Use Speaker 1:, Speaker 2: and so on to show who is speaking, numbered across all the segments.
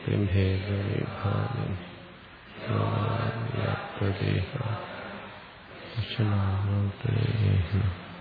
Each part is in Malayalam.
Speaker 1: വ്യാപ്തിം ഭേദവിഭാഗം വ്യാപ്തദേഹ ദക്ഷിണാമൂർത്തേഹ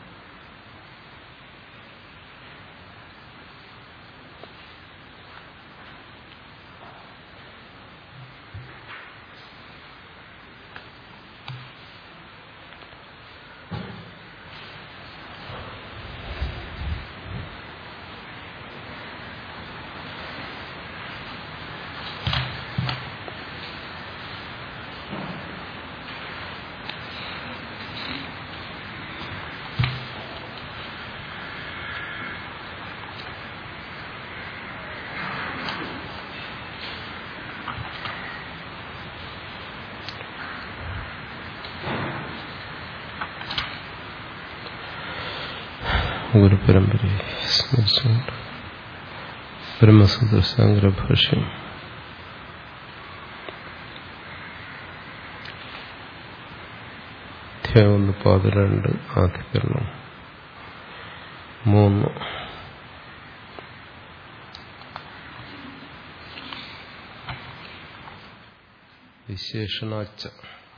Speaker 1: ഗുരുപരമ്പരയെ സ്മരിച്ചുകൊണ്ട് ബ്രഹ്മസൂത്രസാങ്കര ഭാഷ്യം അധ്യായം ഒന്ന് പതിരണ്ട് ആധികരണം മൂന്ന് വിശേഷണാച്ച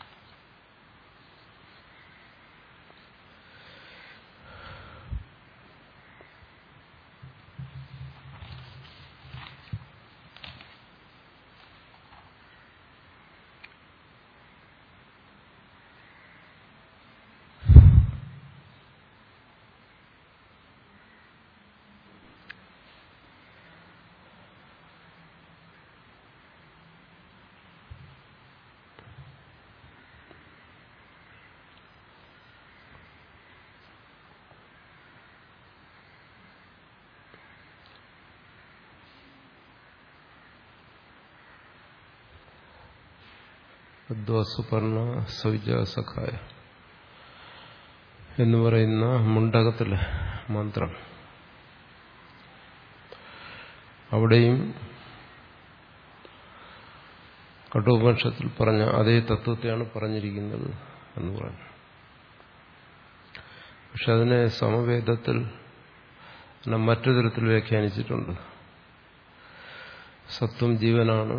Speaker 1: അദ്വാസുപർണ സൗജാസഖായ എന്ന് പറയുന്ന മുണ്ടകത്തിലെ മന്ത്രം അവിടെയും കഠോപനിഷത്തിൽ പറഞ്ഞ അതേ തത്വത്തെയാണ് പറഞ്ഞിരിക്കുന്നത് എന്ന് പറഞ്ഞു പക്ഷെ അതിനെ സമവേദത്തിൽ മറ്റു തരത്തിൽ വ്യാഖ്യാനിച്ചിട്ടുണ്ട് സത്വം ജീവനാണ്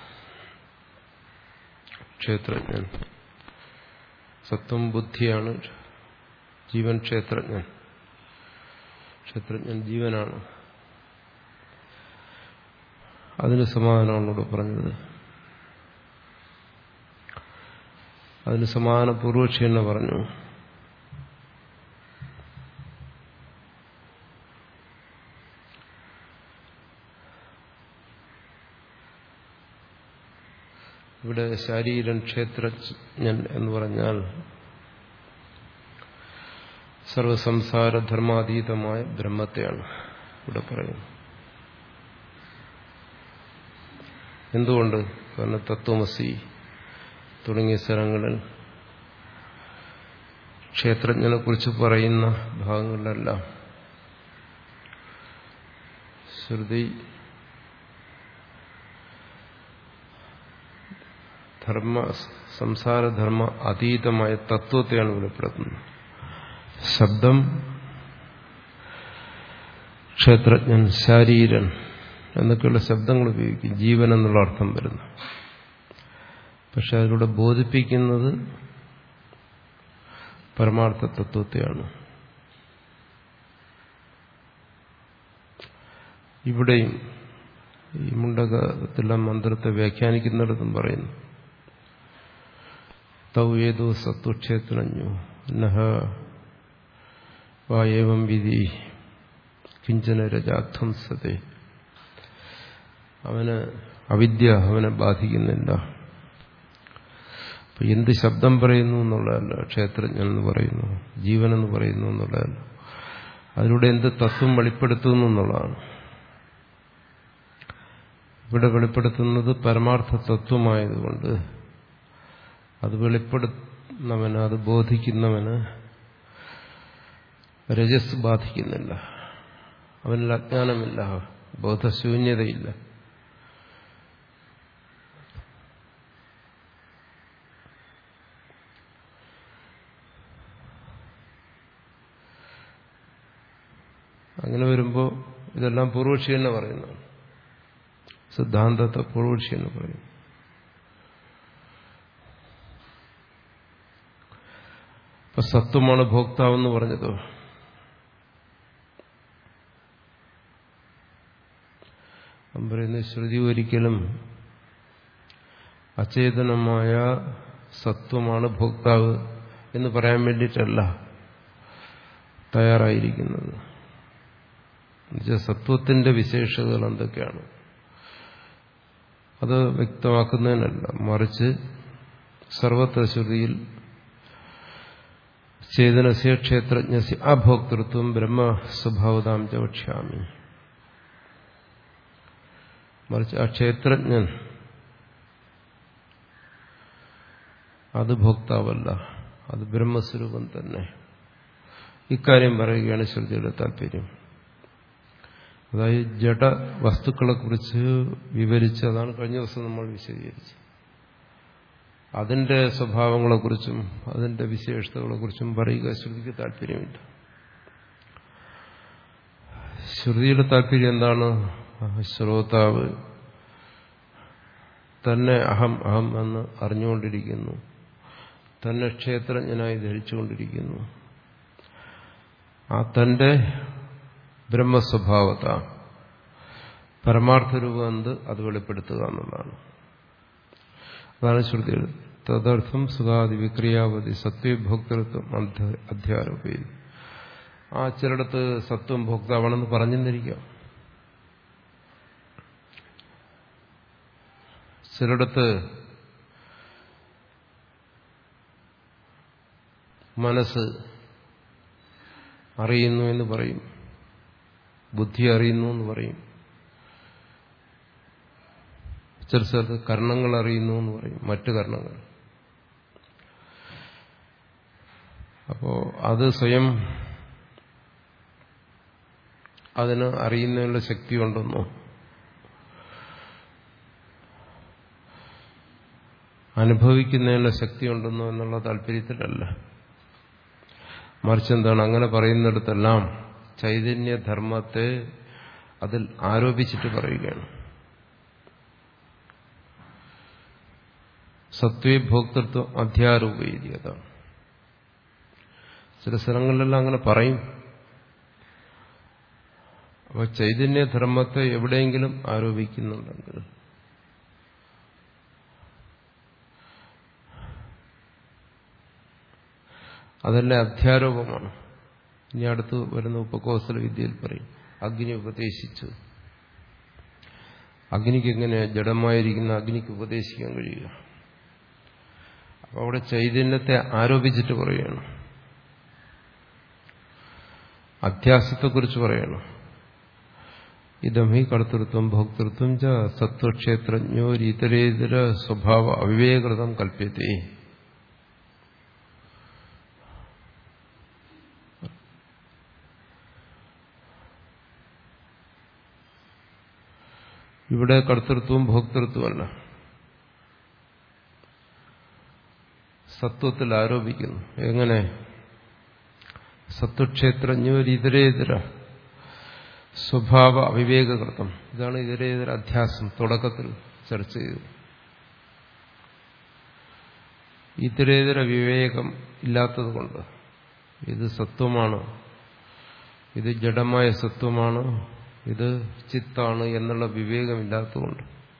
Speaker 1: ക്ഷേത്രജ്ഞൻ സത്വം ബുദ്ധിയാണ് ജീവൻ ക്ഷേത്രജ്ഞൻ ക്ഷേത്രജ്ഞൻ ജീവനാണ് അതിന് സമാധാനമാണ് ഇവിടെ പറഞ്ഞത് അതിന് സമാധാന പൂർവക്ഷി എന്ന് പറഞ്ഞു ഇവിടെ ശാരീരൻ ക്ഷേത്രജ്ഞൻ എന്ന് പറഞ്ഞാൽ സർവസംസാരധർമാതീതമായ ബ്രഹ്മത്തെയാണ് ഇവിടെ പറയുന്നത് എന്തുകൊണ്ട് കാരണം തത്വമസി തുടങ്ങിയ സ്ഥലങ്ങളിൽ ക്ഷേത്രജ്ഞനെ കുറിച്ച് പറയുന്ന ഭാഗങ്ങളിലെല്ലാം ശ്രുതി ധർമ്മ സംസാരധർമ്മ അതീതമായ തത്വത്തെയാണ് വെളിപ്പെടുത്തുന്നത് ശബ്ദം ക്ഷേത്രജ്ഞൻ ശാരീരൻ എന്നൊക്കെയുള്ള ശബ്ദങ്ങൾ ഉപയോഗിക്കും ജീവൻ എന്നുള്ള അർത്ഥം വരുന്നു പക്ഷെ അതിലൂടെ ബോധിപ്പിക്കുന്നത് പരമാർത്ഥ തത്വത്തെയാണ് ഇവിടെയും ഈ മുണ്ടകത്തിലെ മന്ത്രത്തെ വ്യാഖ്യാനിക്കുന്നിടത്തും പറയുന്നു തൗ ഏതോ സത്വക്ഷേത്രജ്ഞു നഹ വായേവം വിധി കിഞ്ചന രജാധ്വംസത്തെ അവന് അവിദ്യ അവനെ ബാധിക്കുന്നില്ല അപ്പൊ എന്ത് ശബ്ദം പറയുന്നു എന്നുള്ളതല്ല ക്ഷേത്രജ്ഞൻ എന്ന് പറയുന്നു ജീവൻ എന്ന് പറയുന്നു എന്നുള്ളതല്ല അതിലൂടെ എന്ത് തത്വം വെളിപ്പെടുത്തുന്നു എന്നുള്ളതാണ് ഇവിടെ വെളിപ്പെടുത്തുന്നത് പരമാർത്ഥ തത്വമായതുകൊണ്ട് അത് വെളിപ്പെടുന്നവന് അത് ബോധിക്കുന്നവന് രജസ് ബാധിക്കുന്നില്ല അവനിൽ അജ്ഞാനമില്ല ബോധശൂന്യതയില്ല അങ്ങനെ വരുമ്പോൾ ഇതെല്ലാം പൂർവക്ഷി തന്നെ പറയുന്നതാണ് സിദ്ധാന്തത്തെ പൂർവക്ഷി എന്ന് പറയും അപ്പൊ സത്വമാണ് ഭോക്താവെന്ന് പറഞ്ഞത് പറയുന്ന ശ്രുതി ഒരിക്കലും അചേതനമായ സത്വമാണ് ഭോക്താവ് എന്ന് പറയാൻ വേണ്ടിയിട്ടല്ല തയ്യാറായിരിക്കുന്നത് എന്നുവെച്ചാൽ സത്വത്തിന്റെ വിശേഷതകൾ എന്തൊക്കെയാണ് അത് വ്യക്തമാക്കുന്നതിനല്ല മറിച്ച് സർവത്ര ശ്രുതിയിൽ ചേതനസ്യ ക്ഷേത്രജ്ഞസ്യ അഭോക്തൃത്വം ബ്രഹ്മ സ്വഭാവതാം ച വക്ഷ്യാമി മറിച്ച് ആ ക്ഷേത്രജ്ഞൻ അത് ഭോക്താവല്ല അത് ബ്രഹ്മസ്വരൂപം തന്നെ ഇക്കാര്യം പറയുകയാണ് ശ്രുതിയുടെ താല്പര്യം അതായത് ജഡ വസ്തുക്കളെക്കുറിച്ച് വിവരിച്ച് അതാണ് കഴിഞ്ഞ ദിവസം നമ്മൾ വിശദീകരിച്ചത് അതിന്റെ സ്വഭാവങ്ങളെക്കുറിച്ചും അതിന്റെ വിശേഷതകളെക്കുറിച്ചും പറയുക ശ്രുതിക്ക് താല്പര്യമില്ല ശ്രുതിയുടെ താല്പര്യം എന്താണ് ശ്രോതാവ് തന്നെ അഹം അഹം എന്ന് അറിഞ്ഞുകൊണ്ടിരിക്കുന്നു തന്നെ ക്ഷേത്രജ്ഞനായി ധരിച്ചുകൊണ്ടിരിക്കുന്നു ആ തന്റെ ബ്രഹ്മസ്വഭാവത പരമാർത്ഥ രൂപം എന്ത് അത് വെളിപ്പെടുത്തുക എന്നുള്ളതാണ് അതാണ് ശ്രുതികൾ തദർത്ഥം സുഖാദി വിക്രിയാവധി സത്വഭോക്തൃത്വം അധ്യാരോപേരി ആ ചിലടത്ത് സത്വം ഭോക്താവാണെന്ന് പറഞ്ഞെന്നിരിക്കാം ചിലടത്ത് മനസ്സ് അറിയുന്നു എന്ന് പറയും ബുദ്ധി അറിയുന്നു എന്ന് പറയും ചില സ്ഥലത്ത് കർണങ്ങൾ അറിയുന്നു എന്ന് പറയും മറ്റു കർണങ്ങൾ അപ്പോ അത് സ്വയം അതിന് അറിയുന്നതിനുള്ള ശക്തി ഉണ്ടെന്നോ അനുഭവിക്കുന്നതിനുള്ള ശക്തി ഉണ്ടെന്നോ എന്നുള്ള താല്പര്യത്തിലല്ല മറിച്ച് എന്താണ് അങ്ങനെ പറയുന്നിടത്തെല്ലാം ചൈതന്യധർമ്മത്തെ അതിൽ ആരോപിച്ചിട്ട് പറയുകയാണ് സത്വേ ഭോക്തൃത്വം അധ്യാരോപേരി അതാണ് ചില സ്ഥലങ്ങളിലെല്ലാം അങ്ങനെ പറയും അപ്പൊ ചൈതന്യധർമ്മത്തെ എവിടെയെങ്കിലും ആരോപിക്കുന്നുണ്ടെങ്കിൽ അതെല്ലാം അധ്യാരോപമാണ് ഇനി അടുത്ത് വരുന്ന ഉപകോസല വിദ്യയിൽ പറയും അഗ്നി ഉപദേശിച്ചു അഗ്നിക്ക് എങ്ങനെ ജഡമായിരിക്കുന്ന അഗ്നിക്ക് ഉപദേശിക്കാൻ കഴിയുക അപ്പൊ അവിടെ ചൈതന്യത്തെ ആരോപിച്ചിട്ട് പറയുകയാണ് അധ്യാസത്തെക്കുറിച്ച് പറയണം ഇതം ഹി കർത്തൃത്വം ഭോക്തൃത്വം ച സത്വക്ഷേത്രജ്ഞോ ഇതരേതര സ്വഭാവ അവിവേകൃതം കൽപ്യത്തെ ഇവിടെ കർത്തൃത്വവും ഭോക്തൃത്വമല്ല സത്വത്തിൽ ആരോപിക്കുന്നു എങ്ങനെ സത്വക്ഷേത്രജ്ഞർ ഇതരേതര സ്വഭാവ അവിവേകകൃതം ഇതാണ് ഇതരേതര അധ്യാസം തുടക്കത്തിൽ ചർച്ച ചെയ്തത് ഇതരേതര വിവേകം ഇല്ലാത്തതുകൊണ്ട് ഇത് സത്വമാണ് ഇത് ജഡമായ സത്വമാണ് ഇത് ചിത്താണ് എന്നുള്ള വിവേകമില്ലാത്തതുകൊണ്ട്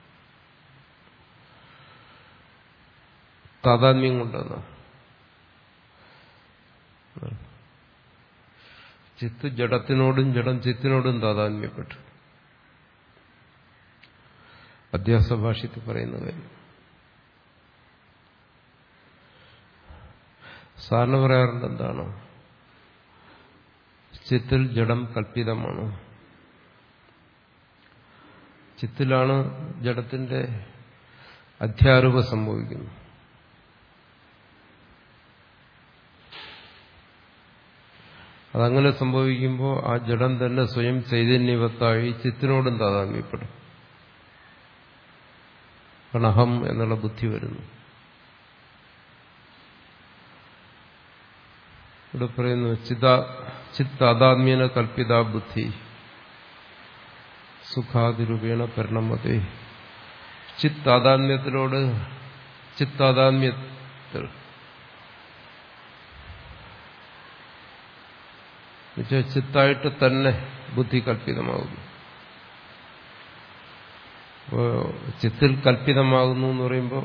Speaker 1: താതാത്മ്യം കൊണ്ടെന്ന് ചിത്ത് ജഡത്തിനോടും ജഡം ചിത്തിനോടും താതാത്മ്യപ്പെട്ടു അധ്യാസഭാഷ്യത്തിൽ പറയുന്ന കാര്യം സാറിന് പറയാറുണ്ട് എന്താണ് ചിത്തിൽ ജഡം കൽപ്പിതമാണ് ചിത്തിലാണ് ജഡത്തിന്റെ അധ്യാരൂപം സംഭവിക്കുന്നു അതങ്ങനെ സംഭവിക്കുമ്പോൾ ആ ജഡം തന്നെ സ്വയം ചൈതന്യവത്തായി ചിത്തിനോടും താതാമ്യപ്പെടും കണഹം എന്നുള്ള ബുദ്ധി വരുന്നു ഇവിടെ പറയുന്നു ചിത ചിത്താതാത്മ്യന കൽപ്പിത ബുദ്ധി സുഖാതിരൂപേണ പരിണമതേ ചിത്താതാത്മ്യത്തിലോട് ചിത്താതാത്മ്യത്തിൽ എന്നുവെച്ചാൽ ചിത്തായിട്ട് തന്നെ ബുദ്ധി കൽപ്പിതമാകുന്നു അപ്പോൾ ചിത്തിൽ കൽപ്പിതമാകുന്നു എന്ന് പറയുമ്പോൾ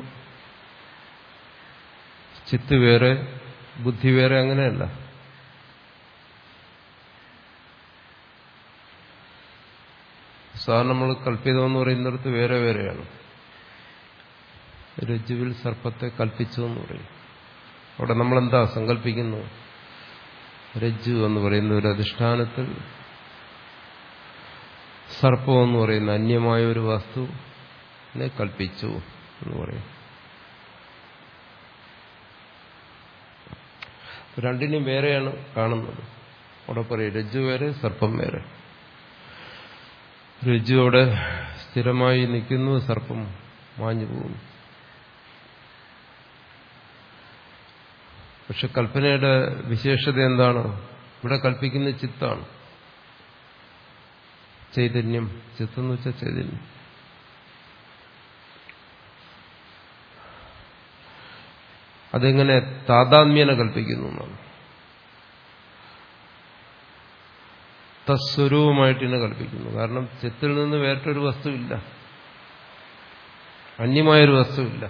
Speaker 1: ചിത്ത് വേറെ ബുദ്ധി വേറെ അങ്ങനെയല്ല സാധാരണ നമ്മൾ കൽപ്പിതം എന്ന് പറയുന്നിടത്ത് വേറെ വേറെയാണ് രജ്ജുവിൽ സർപ്പത്തെ കൽപ്പിച്ചു എന്ന് പറയും അവിടെ നമ്മളെന്താ സങ്കല്പിക്കുന്നു രജ്ജു എന്ന് പറയുന്ന ഒരു അധിഷ്ഠാനത്തിൽ സർപ്പം എന്ന് പറയുന്ന അന്യമായ ഒരു വസ്തുവിനെ കൽപ്പിച്ചു എന്ന് പറയും രണ്ടിനും വേറെയാണ് കാണുന്നത് അവിടെ പറയും രജ്ജു വേറെ സർപ്പം വേറെ രജ്ജു അവിടെ സ്ഥിരമായി നിൽക്കുന്നു സർപ്പം മാഞ്ഞു പോകുന്നു പക്ഷെ കൽപ്പനയുടെ വിശേഷത എന്താണ് ഇവിടെ കൽപ്പിക്കുന്ന ചിത്താണ് ചൈതന്യം ചിത്തെന്ന് വെച്ചാൽ ചൈതന്യം അതെങ്ങനെ താതാത്മ്യനെ കൽപ്പിക്കുന്നു എന്നാണ് തസ്വരൂപമായിട്ട് തന്നെ കൽപ്പിക്കുന്നു കാരണം ചിത്തിൽ നിന്ന് വേറിട്ടൊരു വസ്തുവില്ല അന്യമായൊരു വസ്തുവില്ല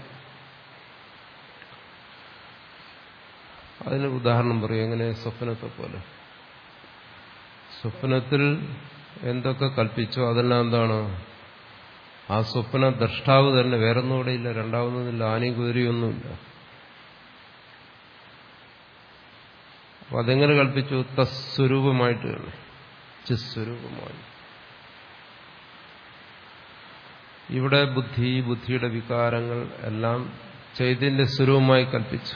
Speaker 1: അതിന് ഉദാഹരണം പറയും എങ്ങനെ സ്വപ്നത്തെ പോലെ സ്വപ്നത്തിൽ എന്തൊക്കെ കൽപ്പിച്ചോ അതെല്ലാം എന്താണ് ആ സ്വപ്ന ദ്രഷ്ടാവ് തന്നെ വേറൊന്നുകൂടെ ഇല്ല രണ്ടാമതൊന്നുമില്ല ആനയും കുതിരയൊന്നുമില്ല അപ്പൊ അതെങ്ങനെ കൽപ്പിച്ചു തസ്വരൂപമായിട്ട് തന്നെ ചിസ്വരൂപമായി ഇവിടെ ബുദ്ധി ബുദ്ധിയുടെ വികാരങ്ങൾ എല്ലാം ചൈതന്യ സ്വരൂപമായി കൽപ്പിച്ചു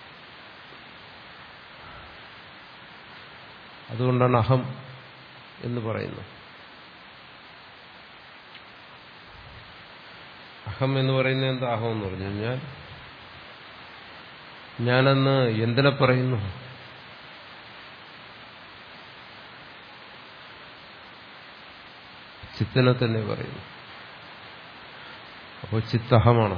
Speaker 1: അതുകൊണ്ടാണ് അഹം എന്ന് പറയുന്നത് അഹം എന്ന് പറയുന്നത് എന്താ അഹം എന്ന് പറഞ്ഞു കഴിഞ്ഞാൽ ഞാനെന്ന് എന്തിനെ പറയുന്നു ചിത്തിനെ തന്നെ പറയുന്നു അപ്പോൾ ചിത്തഹമാണ്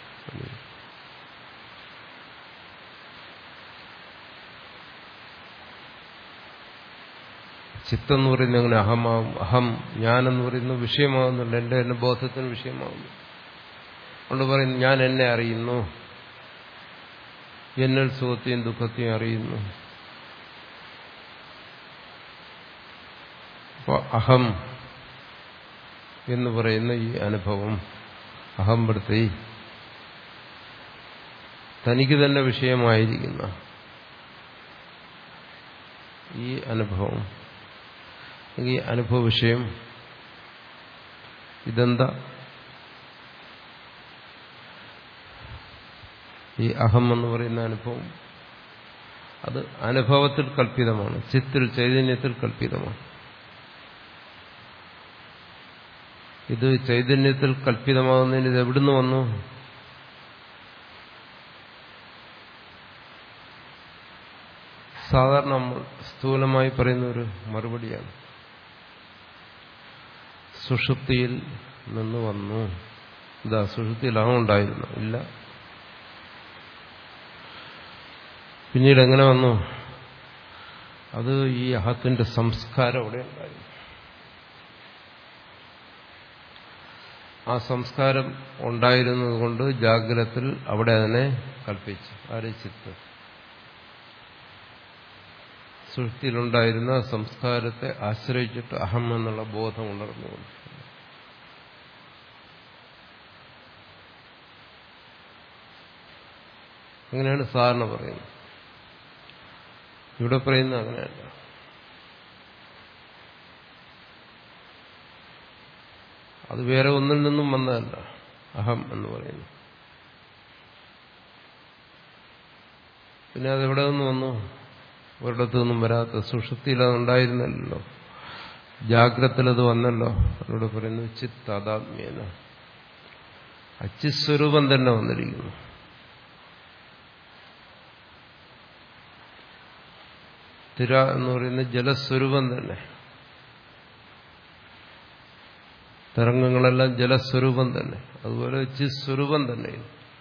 Speaker 1: ചിത്തം എന്ന് പറയുന്നത് അങ്ങനെ അഹമാവും അഹം ഞാനെന്ന് പറയുന്ന വിഷയമാകുന്നുണ്ട് എന്റെ എന്നെ ബോധത്തിന് വിഷയമാകുന്നു അതുകൊണ്ട് പറയുന്നു ഞാൻ എന്നെ അറിയുന്നു എന്നിൽ സുഖത്തെയും ദുഃഖത്തെയും അറിയുന്നു അപ്പോൾ അഹം എന്ന് പറയുന്ന ഈ അനുഭവം അഹംവൃത്തി തനിക്ക് തന്നെ വിഷയമായിരിക്കുന്ന ഈ അനുഭവം ഈ അനുഭവ വിഷയം ഇതെന്താ ഈ അഹം എന്ന് പറയുന്ന അനുഭവം അത് അനുഭവത്തിൽ കൽപ്പിതമാണ് ചിത്തിൽ ചൈതന്യത്തിൽ കൽപ്പിതമാണ് ഇത് ചൈതന്യത്തിൽ കൽപ്പിതമാകുന്നതിന് ഇത് എവിടുന്ന് വന്നു സാധാരണ നമ്മൾ സ്ഥൂലമായി പറയുന്ന ഒരു മറുപടിയാണ് സുഷുപ്തിയിൽ നിന്ന് വന്നു ഇതാ സുഷുപ്തിയിൽ അഹം ഉണ്ടായിരുന്നു ഇല്ല പിന്നീട് എങ്ങനെ വന്നു അത് ഈ അഹത്തിന്റെ സംസ്കാരം അവിടെ ഉണ്ടായിരുന്നു ആ സംസ്കാരം ഉണ്ടായിരുന്നത് കൊണ്ട് ജാഗ്രത്തിൽ അവിടെ അതിനെ കൽപ്പിച്ചു ആര് ചിത്ത് സൃഷ്ടിയിലുണ്ടായിരുന്ന സംസ്കാരത്തെ ആശ്രയിച്ചിട്ട് അഹം എന്നുള്ള ബോധം ഉണർന്നുകൊണ്ട് അങ്ങനെയാണ് സാധാരണ പറയുന്നത് ഇവിടെ പറയുന്നത് അങ്ങനെയല്ല അത് വേറെ ഒന്നിൽ നിന്നും വന്നതല്ല അഹം എന്ന് പറയുന്നു പിന്നെ അതെവിടെ നിന്ന് വന്നു ഒരിടത്തു നിന്നും വരാത്ത സുഷുപ്തിയിൽ അത് ഉണ്ടായിരുന്നല്ലോ ജാഗ്രതത്തിലത് വന്നല്ലോ അതിലൂടെ പറയുന്നു ചിത്ത് താതാത്മ്യേന അച്ചിസ്വരൂപം തന്നെ വന്നിരിക്കുന്നു തിര എന്ന് പറയുന്ന ജലസ്വരൂപം തന്നെ തരംഗങ്ങളെല്ലാം ജലസ്വരൂപം തന്നെ അതുപോലെ ചിസ്വരൂപം തന്നെ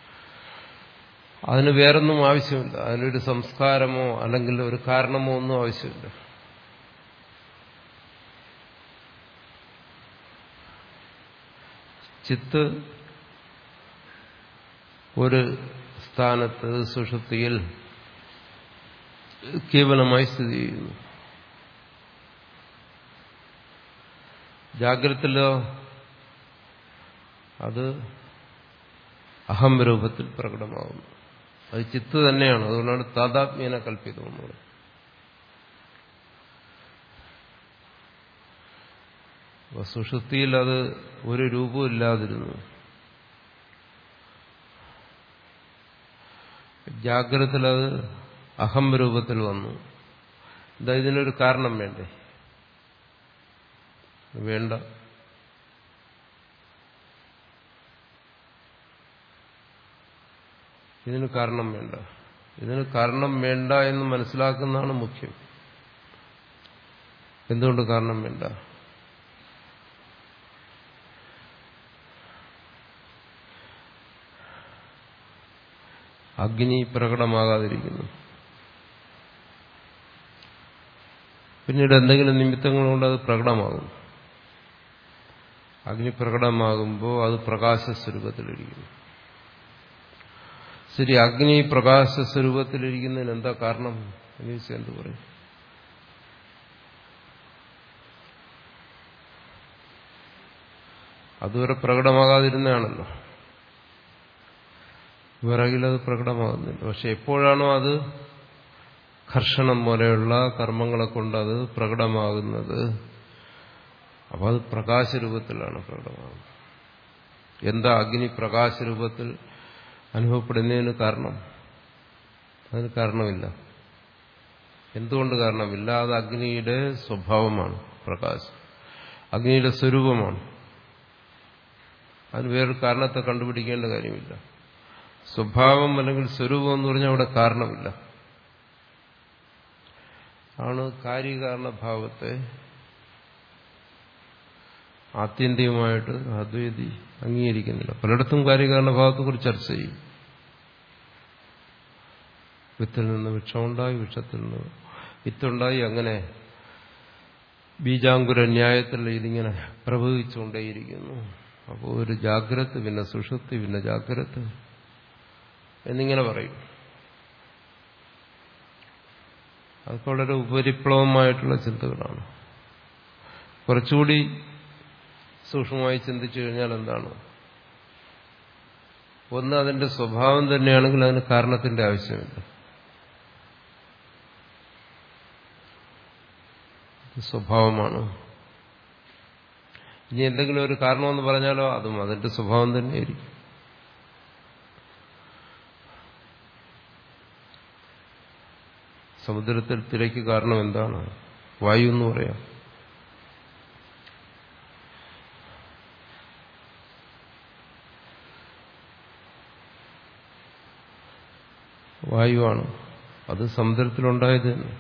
Speaker 1: അതിന് വേറൊന്നും ആവശ്യമില്ല അതിനൊരു സംസ്കാരമോ അല്ലെങ്കിൽ ഒരു കാരണമോ ഒന്നും ആവശ്യമില്ല ചിത്ത് ഒരു സ്ഥാനത്ത് സുഷുപ്തിയിൽ കേവലമായി സ്ഥിതി ചെയ്യുന്നു ജാഗ്രതയിലോ അത് അഹം രൂപത്തിൽ പ്രകടമാകുന്നു അത് ചിത്ത് തന്നെയാണ് അതുകൊണ്ടാണ് താതാത്മ്യന കൽപ്പിതമെന്ന് സുഷുപ്തിയിൽ അത് ഒരു രൂപവും ഇല്ലാതിരുന്നു ജാഗ്രതത്തിൽ അത് അഹം രൂപത്തിൽ വന്നു എന്താ ഇതിനൊരു കാരണം വേണ്ടേ വേണ്ട ഇതിന് കാരണം വേണ്ട ഇതിന് കാരണം വേണ്ട എന്ന് മനസ്സിലാക്കുന്നതാണ് മുഖ്യം എന്തുകൊണ്ട് കാരണം വേണ്ട അഗ്നി പ്രകടമാകാതിരിക്കുന്നു പിന്നീട് എന്തെങ്കിലും നിമിത്തങ്ങൾ കൊണ്ട് അത് പ്രകടമാകും അഗ്നി പ്രകടമാകുമ്പോൾ അത് പ്രകാശസ്വരൂപത്തിലിരിക്കുന്നു ശരി അഗ്നി പ്രകാശസ്വരൂപത്തിലിരിക്കുന്നതിന് എന്താ കാരണം എന്ന് ചോദിച്ചാൽ എന്ത് പറയും അതുവരെ പ്രകടമാകാതിരുന്നതാണല്ലോ വിറകിലത് പ്രകടമാകുന്നില്ല പക്ഷെ എപ്പോഴാണോ അത് ഘർഷണം പോലെയുള്ള കർമ്മങ്ങളെ കൊണ്ട് അത് പ്രകടമാകുന്നത് അപ്പോൾ അത് പ്രകാശരൂപത്തിലാണ് പ്രകടമാകുന്നത് എന്താ അഗ്നി പ്രകാശരൂപത്തിൽ അനുഭവപ്പെടുന്നതിന് കാരണം അതിന് കാരണമില്ല എന്തുകൊണ്ട് കാരണമില്ല അത് അഗ്നിയുടെ സ്വഭാവമാണ് പ്രകാശം അഗ്നിയുടെ സ്വരൂപമാണ് അതിന് വേറൊരു കാരണത്തെ കണ്ടുപിടിക്കേണ്ട കാര്യമില്ല സ്വഭാവം അല്ലെങ്കിൽ സ്വരൂപം എന്ന് പറഞ്ഞാൽ അവിടെ കാരണമില്ല ആണ് കാര്യകാരണഭാവത്തെ ആത്യന്തികമായിട്ട് അദ്വൈതി അംഗീകരിക്കുന്നില്ല പലയിടത്തും കാര്യകാരണഭാവത്തെക്കുറിച്ച് ചർച്ച ചെയ്യും വിത്തിൽ നിന്ന് വൃക്ഷമുണ്ടായി വൃക്ഷത്തിൽ നിന്ന് വിത്തുണ്ടായി അങ്ങനെ ബീജാങ്കുര ന്യായത്തിൽ ഇതിങ്ങനെ പ്രഭവിച്ചുകൊണ്ടേയിരിക്കുന്നു അപ്പോൾ ഒരു ജാഗ്രത പിന്നെ സുഷുപ്തി പിന്നെ ജാഗ്രത എന്നിങ്ങനെ പറയും അതൊക്കെ വളരെ ഉപരിപ്ലവമായിട്ടുള്ള ചിന്തകളാണ് കുറച്ചുകൂടി സൂക്ഷ്മമായി ചിന്തിച്ചു കഴിഞ്ഞാൽ എന്താണ് ഒന്ന് അതിന്റെ സ്വഭാവം തന്നെയാണെങ്കിൽ അതിന് കാരണത്തിന്റെ ആവശ്യമില്ല സ്വഭാവമാണ് ഇനി എന്തെങ്കിലും ഒരു കാരണമെന്ന് പറഞ്ഞാലോ അതും അതിന്റെ സ്വഭാവം തന്നെയായിരിക്കും സമുദ്രത്തിൽ തിരക്ക് കാരണം എന്താണ് വായു എന്ന് പറയാം വായുവാണ് അത് സമുദ്രത്തിലുണ്ടായത് തന്നെ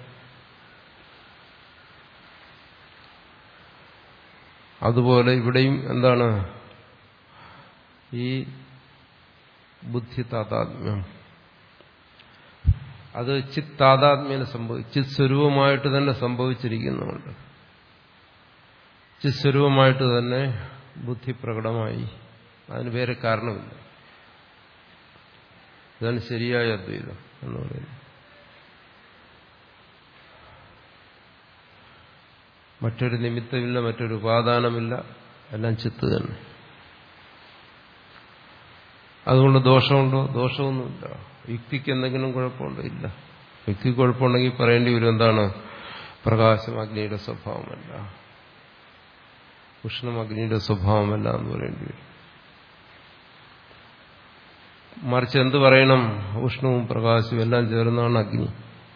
Speaker 1: അതുപോലെ ഇവിടെയും എന്താണ് ഈ ബുദ്ധി താതാത്മ്യം അത് ചിത് താതാത്മ്യന് സംഭവിച്ചു ചിത് സ്വരൂപമായിട്ട് തന്നെ സംഭവിച്ചിരിക്കുന്നുണ്ട് ചിത് സ്വരൂപമായിട്ട് തന്നെ ബുദ്ധി പ്രകടമായി അതിന് വേറെ കാരണമില്ല ഇതാണ് ശരിയായ അദ്വൈതം എന്ന് പറയുന്നത് മറ്റൊരു നിമിത്തമില്ല മറ്റൊരു ഉപാദാനമില്ല എല്ലാം ചിത്ത് തന്നെ അതുകൊണ്ട് ദോഷമുണ്ടോ ദോഷമൊന്നുമില്ല യുക്തിക്ക് എന്തെങ്കിലും കുഴപ്പമുണ്ടോ ഇല്ല യുക്തിക്ക് കുഴപ്പമുണ്ടെങ്കിൽ പറയേണ്ടി വരും എന്താണ് പ്രകാശം അഗ്നിയുടെ സ്വഭാവമല്ല ഉഷ്ണം അഗ്നിയുടെ സ്വഭാവമല്ല എന്ന് പറയേണ്ടി വരും മറിച്ച് എന്ത് പറയണം ഉഷ്ണവും പ്രകാശവും എല്ലാം ചേർന്നാണ് അഗ്നി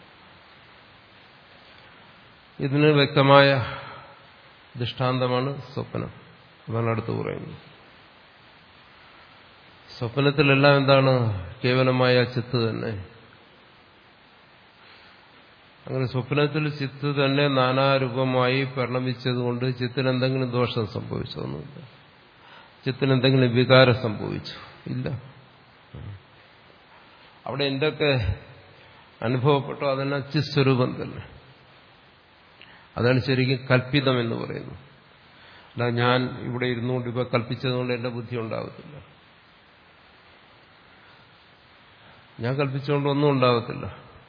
Speaker 1: ഇതിന് വ്യക്തമായ ദൃഷ്ടാന്തമാണ് സ്വപ്നം അതാണ് അടുത്ത് പറയുന്നത് സ്വപ്നത്തിലെല്ലാം എന്താണ് കേവലമായ ചിത്ത് തന്നെ അങ്ങനെ സ്വപ്നത്തിൽ ചിത്ത് തന്നെ നാനാരൂപമായി പരിണമിച്ചതുകൊണ്ട് ചിത്തിന് എന്തെങ്കിലും ദോഷം സംഭവിച്ചതൊന്നുമില്ല ചിത്തിന് എന്തെങ്കിലും വികാരം സംഭവിച്ചു ഇല്ല അവിടെ എന്തൊക്കെ അനുഭവപ്പെട്ടോ അതെല്ലാം ചിസ്വരൂപം തന്നെ അതാണ് ശരിക്കും കൽപ്പിതം എന്ന് പറയുന്നത് അല്ല ഞാൻ ഇവിടെ ഇരുന്നുകൊണ്ട് ഇപ്പൊ കൽപ്പിച്ചതുകൊണ്ട് എന്റെ ബുദ്ധി ഉണ്ടാകത്തില്ല ഞാൻ കൽപ്പിച്ചുകൊണ്ട് ഒന്നും ഉണ്ടാകത്തില്ല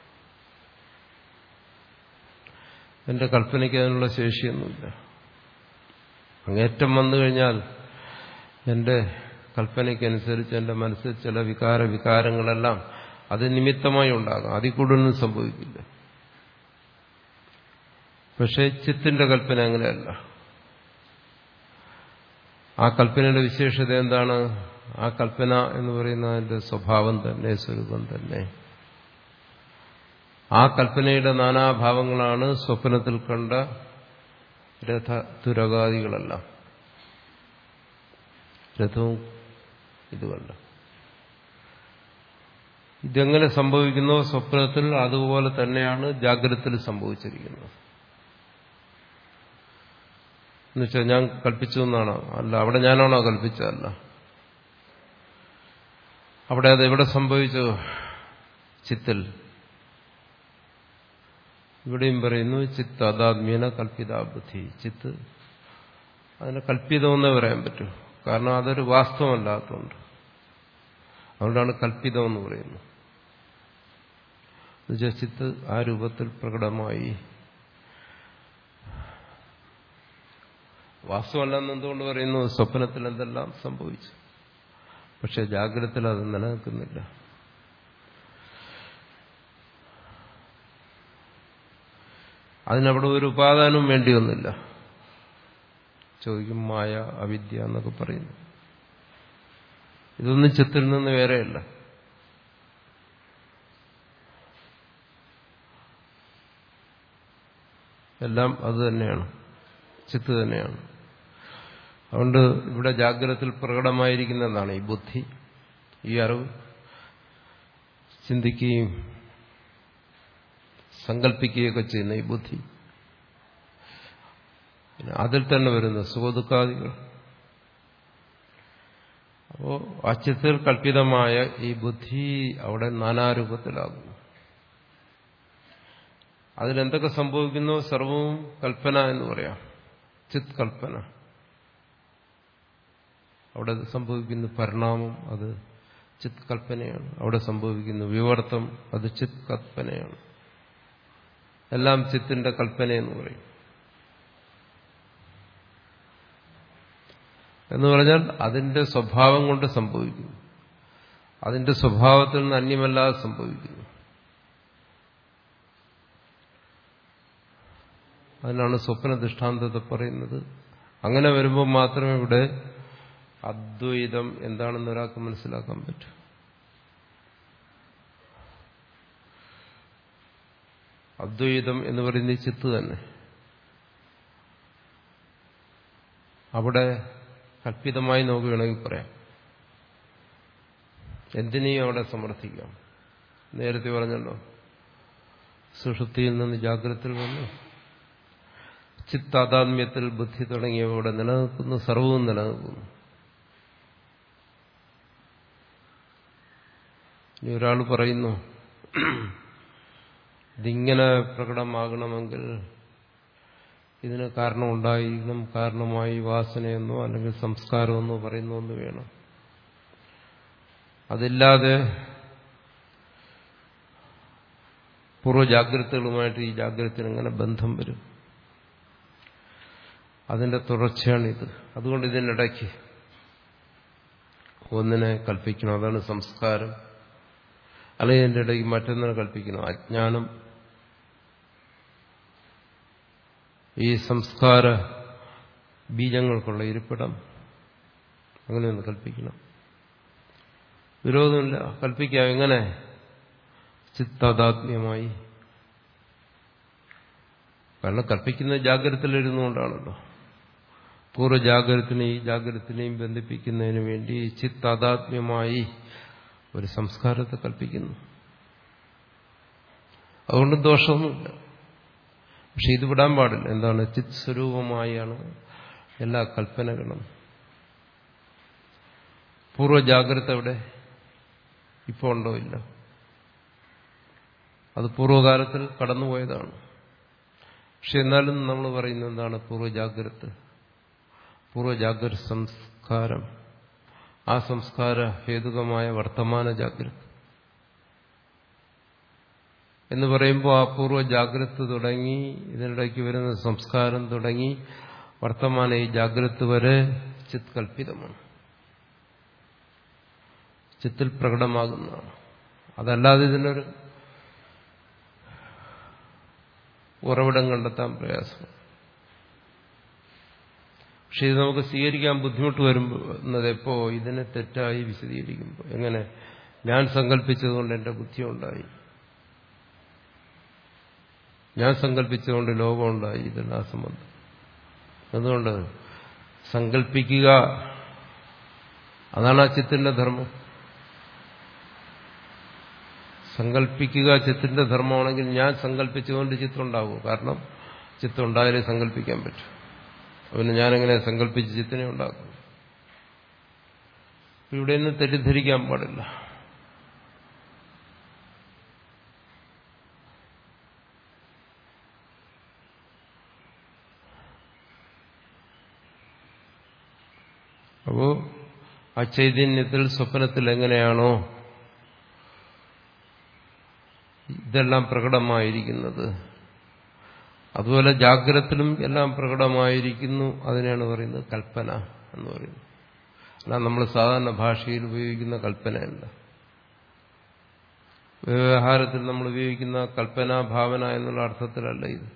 Speaker 1: എന്റെ കൽപ്പനയ്ക്ക് അതിനുള്ള ശേഷിയൊന്നുമില്ല അങ്ങേറ്റം വന്നു കഴിഞ്ഞാൽ എന്റെ കൽപ്പനയ്ക്കനുസരിച്ച് എന്റെ മനസ്സിൽ ചില വികാര വികാരങ്ങളെല്ലാം അത് നിമിത്തമായി ഉണ്ടാകാം അതിൽ കൂടുതലൊന്നും സംഭവിക്കില്ല പക്ഷേ ചിത്തിന്റെ കൽപ്പന അങ്ങനെയല്ല ആ കൽപ്പനയുടെ വിശേഷത എന്താണ് ആ കൽപ്പന എന്ന് പറയുന്ന അതിന്റെ സ്വഭാവം തന്നെ സ്വരൂപം തന്നെ ആ കൽപ്പനയുടെ നാനാഭാവങ്ങളാണ് സ്വപ്നത്തിൽ കണ്ട രഥ തുരകാദികളെല്ലാം രഥവും ഇതുമല്ല ഇതെങ്ങനെ സംഭവിക്കുന്നോ സ്വപ്നത്തിൽ അതുപോലെ തന്നെയാണ് ജാഗ്രതത്തിൽ സംഭവിച്ചിരിക്കുന്നത് എന്നുവെച്ചാൽ ഞാൻ കൽപ്പിച്ചു എന്നാണോ അല്ല അവിടെ ഞാനാണോ കൽപ്പിച്ചതല്ല അവിടെ അത് എവിടെ സംഭവിച്ചു ചിത്തിൽ ഇവിടെയും പറയുന്നു ചിത്ത് അതാത്മീന കൽപ്പിത ബുദ്ധി ചിത്ത് അതിനെ കൽപ്പിതമെന്നേ പറയാൻ പറ്റൂ കാരണം അതൊരു വാസ്തവമല്ലാത്തതുകൊണ്ട് അതുകൊണ്ടാണ് കൽപ്പിതം എന്ന് പറയുന്നത് എന്നുവെച്ചാൽ ചിത്ത് ആ രൂപത്തിൽ പ്രകടമായി വാസ്തവമല്ലെന്ന് എന്തുകൊണ്ട് പറയുന്നു സ്വപ്നത്തിൽ എന്തെല്ലാം സംഭവിച്ചു പക്ഷെ ജാഗ്രതത്തിൽ അത് നിലനിൽക്കുന്നില്ല അതിനവിടെ ഒരു ഉപാദാനവും വേണ്ടിയൊന്നുമില്ല ചോദിക്കും മായ അവിദ്യ എന്നൊക്കെ പറയുന്നു ഇതൊന്നും ചിത്തിൽ നിന്ന് വേറെയല്ല എല്ലാം അത് തന്നെയാണ് ചിത്ത് തന്നെയാണ് അതുകൊണ്ട് ഇവിടെ ജാഗ്രതത്തിൽ പ്രകടമായിരിക്കുന്നതാണ് ഈ ബുദ്ധി ഈ അറിവ് ചിന്തിക്കുകയും സങ്കല്പിക്കുകയൊക്കെ ചെയ്യുന്ന ഈ ബുദ്ധി അതിൽ തന്നെ വരുന്ന സുഖദുഃഖാദികൾ അപ്പോ അച്ഛത്തിൽ കൽപ്പിതമായ ഈ ബുദ്ധി അവിടെ നാനാരൂപത്തിലാകുന്നു അതിലെന്തൊക്കെ സംഭവിക്കുന്നോ സർവവും കൽപ്പന എന്ന് പറയാം ചിത് കൽപ്പന അവിടെ സംഭവിക്കുന്ന പരിണാമം അത് ചിത് കൽപ്പനയാണ് അവിടെ സംഭവിക്കുന്ന വിവർത്തം അത് ചിത് കൽപ്പനയാണ് എല്ലാം ചിത്തിന്റെ കൽപ്പന എന്ന് പറയും എന്ന് പറഞ്ഞാൽ അതിന്റെ സ്വഭാവം കൊണ്ട് സംഭവിക്കുന്നു അതിന്റെ സ്വഭാവത്തിൽ നിന്ന് അന്യമല്ലാതെ സംഭവിക്കുന്നു അതിനാണ് സ്വപ്ന ദൃഷ്ടാന്തത്തെ പറയുന്നത് അങ്ങനെ വരുമ്പോൾ മാത്രമേ ഇവിടെ അദ്വൈതം എന്താണെന്ന് ഒരാൾക്ക് മനസ്സിലാക്കാൻ പറ്റൂ അദ്വൈതം എന്ന് പറയുന്നത് ചിത്ത് തന്നെ അവിടെ കൽപ്പിതമായി നോക്കുകയാണെങ്കിൽ പറയാം എന്തിനേയും അവിടെ സമർത്ഥിക്കാം നേരത്തെ പറഞ്ഞല്ലോ സുഷുപ്തിയിൽ നിന്ന് ജാഗ്രതയിൽ വന്നു ചിത്താതാത്മ്യത്തിൽ ബുദ്ധി തുടങ്ങിയവ ഇവിടെ നിലനിൽക്കുന്നു സർവവും നിലനിൽക്കുന്നു ഇനി ഒരാൾ പറയുന്നു ഇതിങ്ങനെ പ്രകടമാകണമെങ്കിൽ ഇതിന് കാരണം ഉണ്ടായിരിക്കണം കാരണമായി വാസനയെന്നോ അല്ലെങ്കിൽ സംസ്കാരമെന്നോ പറയുന്ന ഒന്ന് വേണം അതില്ലാതെ പൂർവ്വജാഗ്രതകളുമായിട്ട് ഈ ജാഗ്രതത്തിന് എങ്ങനെ ബന്ധം വരും അതിന്റെ തുടർച്ചയാണിത് അതുകൊണ്ട് ഇതിനിടയ്ക്ക് ഒന്നിനെ കൽപ്പിക്കണം അതാണ് സംസ്കാരം അല്ലെങ്കിൽ ഇതിൻ്റെ ഇടയ്ക്ക് മറ്റൊന്നിനെ കൽപ്പിക്കണം അജ്ഞാനം ഈ സംസ്കാര ബീജങ്ങൾക്കുള്ള ഇരിപ്പിടം അങ്ങനെയൊന്ന് കൽപ്പിക്കണം വിരോധമില്ല കൽപ്പിക്കാം എങ്ങനെ ചിത്താതാത്മ്യമായി കാരണം കൽപ്പിക്കുന്ന ജാഗ്രതയിലിരുന്നുകൊണ്ടാണല്ലോ പൂർവ്വജാഗ്രതത്തിനെയും ഈ ജാഗ്രതത്തിനെയും ബന്ധിപ്പിക്കുന്നതിന് വേണ്ടി ചിത്താതാത്മ്യമായി ഒരു സംസ്കാരത്തെ കൽപ്പിക്കുന്നു അതുകൊണ്ട് ദോഷമൊന്നുമില്ല പക്ഷെ ഇത് വിടാൻ പാടില്ല എന്താണ് ചിത് സ്വരൂപമായാണ് എല്ലാ കൽപ്പനകളും പൂർവ്വജാഗ്രത എവിടെ ഇപ്പോൾ ഉണ്ടോ ഇല്ല അത് പൂർവ്വകാലത്തിൽ കടന്നുപോയതാണ് പക്ഷെ എന്നാലും നമ്മൾ പറയുന്നത് എന്താണ് പൂർവ്വജാഗ്രത പൂർവ്വജാഗ്രത സംസ്കാരം ആ സംസ്കാര ഹേതുകമായ വർത്തമാന ജാഗ്രത എന്ന് പറയുമ്പോൾ ആ പൂർവ്വ ജാഗ്രത തുടങ്ങി ഇതിനിടയ്ക്ക് വരുന്ന സംസ്കാരം തുടങ്ങി വർത്തമാന ഈ ജാഗ്രത വരെ ചിത് കൽപ്പിതമാണ് ചിത്തിൽ പ്രകടമാകുന്നതാണ് അതല്ലാതെ ഇതിനൊരു ഉറവിടം കണ്ടെത്താൻ പ്രയാസം പക്ഷെ ഇത് നമുക്ക് സ്വീകരിക്കാൻ ബുദ്ധിമുട്ട് വരുന്നത് എപ്പോ ഇതിനെ തെറ്റായി വിശദീകരിക്കുമ്പോൾ എങ്ങനെ ഞാൻ സങ്കല്പിച്ചതുകൊണ്ട് എന്റെ ബുദ്ധി ഉണ്ടായി ഞാൻ സങ്കല്പിച്ചുകൊണ്ട് ലോകമുണ്ടായി ഇതെല്ലാം സംബന്ധം അതുകൊണ്ട് സങ്കല്പിക്കുക അതാണ് ആ ചിത്തിന്റെ ധർമ്മം സങ്കല്പിക്കുക ചിത്തിന്റെ ധർമ്മമാണെങ്കിൽ ഞാൻ സങ്കല്പിച്ചുകൊണ്ട് ചിത്രം ഉണ്ടാവും കാരണം ചിത്രം ഉണ്ടായാലേ സങ്കല്പിക്കാൻ പറ്റും അവന് ഞാനെങ്ങനെ സങ്കല്പിച്ച് ചിത്തിനെ ഉണ്ടാക്കും ഇവിടെ നിന്ന് തെറ്റിദ്ധരിക്കാൻ പാടില്ല അപ്പോ ആ ചൈതന്യത്തിൽ സ്വപ്നത്തിൽ എങ്ങനെയാണോ ഇതെല്ലാം പ്രകടമായിരിക്കുന്നത് അതുപോലെ ജാഗ്രതത്തിലും എല്ലാം പ്രകടമായിരിക്കുന്നു അതിനെയാണ് പറയുന്നത് കൽപ്പന എന്ന് പറയുന്നത് അല്ല നമ്മൾ സാധാരണ ഭാഷയിൽ ഉപയോഗിക്കുന്ന കൽപ്പനയല്ല വ്യവഹാരത്തിൽ നമ്മൾ ഉപയോഗിക്കുന്ന കൽപ്പന ഭാവന എന്നുള്ള അർത്ഥത്തിലല്ല ഇത്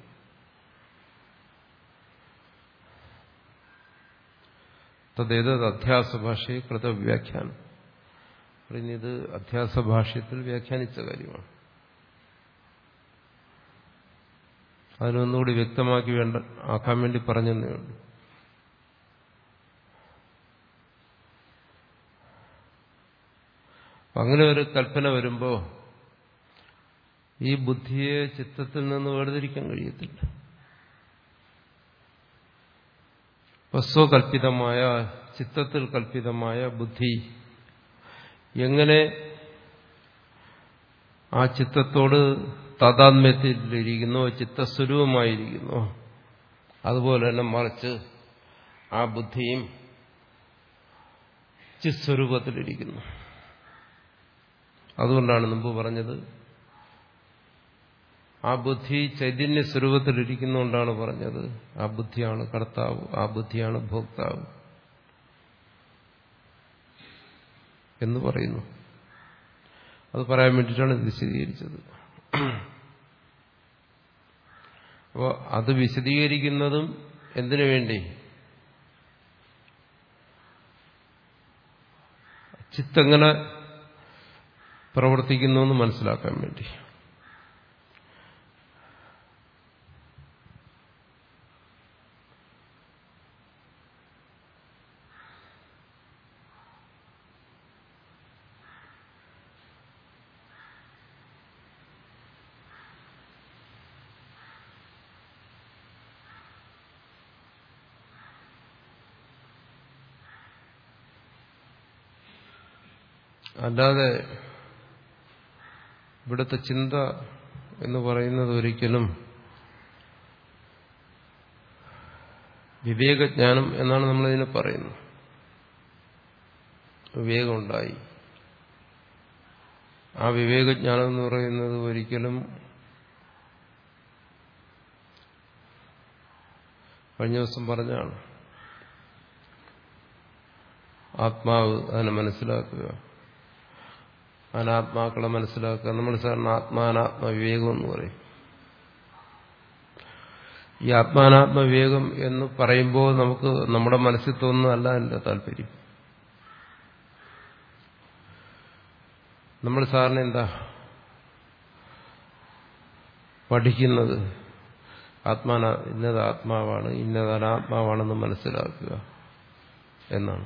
Speaker 1: തദ്ദേതത് അധ്യാസ ഭാഷയെ കൃതവ്യാഖ്യാനം പറയുന്നത് ഇത് അധ്യാസ ഭാഷ്യത്തിൽ വ്യാഖ്യാനിച്ച കാര്യമാണ് അതിനൊന്നുകൂടി വ്യക്തമാക്കി വേണ്ട ആക്കാൻ വേണ്ടി പറഞ്ഞതേ ഉള്ളൂ അങ്ങനെ ഒരു കൽപ്പന വരുമ്പോ ഈ ബുദ്ധിയെ ചിത്തത്തിൽ നിന്ന് വേർതിരിക്കാൻ കഴിയത്തില്ല വസ്വകൽപ്പിതമായ ചിത്തത്തിൽ കൽപ്പിതമായ ബുദ്ധി എങ്ങനെ ആ ചിത്തത്തോട് താതാത്മ്യത്തിലിരിക്കുന്നു ചിത്തസ്വരൂപമായിരിക്കുന്നു അതുപോലെ തന്നെ മറിച്ച് ആ ബുദ്ധിയും ചിസ്വരൂപത്തിലിരിക്കുന്നു അതുകൊണ്ടാണ് മുമ്പ് പറഞ്ഞത് ആ ബുദ്ധി ചൈതന്യ സ്വരൂപത്തിലിരിക്കുന്നുകൊണ്ടാണ് പറഞ്ഞത് ആ ബുദ്ധിയാണ് കർത്താവ് ആ ബുദ്ധിയാണ് ഭോക്താവ് എന്ന് പറയുന്നു അത് പറയാൻ വേണ്ടിയിട്ടാണ് ഇത് വിശദീകരിച്ചത് അപ്പോൾ അത് വിശദീകരിക്കുന്നതും എന്തിനു വേണ്ടി ചിത്തെങ്ങനെ പ്രവർത്തിക്കുന്നു എന്ന് മനസ്സിലാക്കാൻ വേണ്ടി അല്ലാതെ ഇവിടുത്തെ ചിന്ത എന്ന് പറയുന്നത് ഒരിക്കലും വിവേകജ്ഞാനം എന്നാണ് നമ്മളിതിനെ പറയുന്നത് വിവേകമുണ്ടായി ആ വിവേകജ്ഞാനം എന്ന് പറയുന്നത് ഒരിക്കലും കഴിഞ്ഞ ദിവസം പറഞ്ഞാണ് ആത്മാവ് അതിനെ മനസ്സിലാക്കുക അനാത്മാക്കളെ മനസ്സിലാക്കുക നമ്മൾ സാറിന് ആത്മാനാത്മ വിവേകം എന്ന് പറയും ഈ ആത്മാനാത്മ വിവേകം എന്ന് പറയുമ്പോൾ നമുക്ക് നമ്മുടെ മനസ്സിൽ തോന്നുന്നതല്ല എൻ്റെ താല്പര്യം നമ്മൾ സാറിന് എന്താ പഠിക്കുന്നത് ആത്മാന ഇന്നത് ആത്മാവാണ് ഇന്നത് അനാത്മാവാണെന്ന് മനസ്സിലാക്കുക എന്നാണ്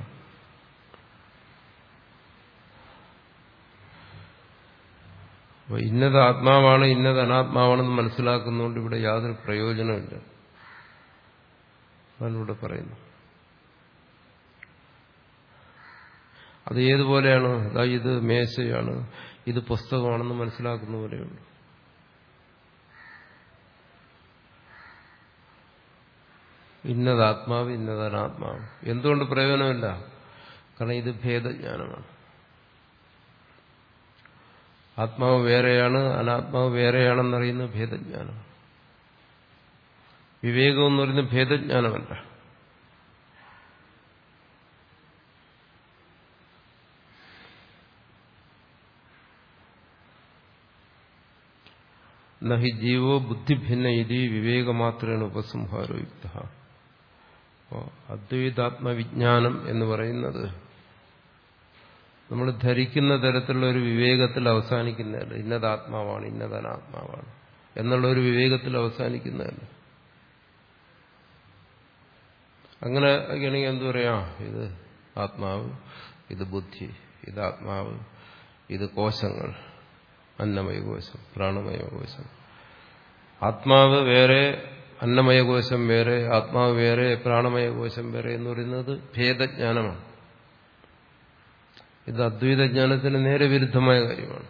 Speaker 1: അപ്പൊ ഇന്നത് ആത്മാവാണ് ഇന്നത് അനാത്മാവാണെന്ന് മനസ്സിലാക്കുന്നതുകൊണ്ട് ഇവിടെ യാതൊരു പ്രയോജനമില്ല അതാണ് ഇവിടെ പറയുന്നു അത് ഏതുപോലെയാണ് അതാ ഇത് മേശയാണ് ഇത് പുസ്തകമാണെന്ന് മനസ്സിലാക്കുന്ന പോലെയുണ്ട് ഇന്നതാത്മാവ് ഇന്നതനാത്മാവ് എന്തുകൊണ്ട് പ്രയോജനമില്ല കാരണം ഇത് ഭേദജ്ഞാനമാണ് ആത്മാവ് വേറെയാണ് അനാത്മാവ് വേറെയാണെന്നറിയുന്ന ഭേദജ്ഞാനം വിവേകം എന്ന് പറയുന്നത് ഭേദജ്ഞാനമല്ല നഹി ജീവോ ബുദ്ധിഭിന്ന ഇതി വിവേകമാത്രേണ ഉപസംഹാരയുക്ത അദ്വൈതാത്മവിജ്ഞാനം എന്ന് പറയുന്നത് നമ്മൾ ധരിക്കുന്ന തരത്തിലുള്ള ഒരു വിവേകത്തിൽ അവസാനിക്കുന്നതല്ല ഇന്നത് ആത്മാവാണ് ഇന്നത് അനാത്മാവാണ് എന്നുള്ള ഒരു വിവേകത്തിൽ അവസാനിക്കുന്നതല്ല അങ്ങനെ ആണെങ്കിൽ എന്തു പറയാ ഇത് ആത്മാവ് ഇത് ബുദ്ധി ഇത് ആത്മാവ് ഇത് കോശങ്ങൾ അന്നമയ കോശം പ്രാണമയ കോശം ആത്മാവ് വേറെ അന്നമയ കോശം വേറെ ആത്മാവ് വേറെ പ്രാണമയ കോശം വേറെ എന്ന് പറയുന്നത് ഭേദജ്ഞാനമാണ് ഇത് അദ്വൈതജ്ഞാനത്തിന് നേരെ വിരുദ്ധമായ കാര്യമാണ്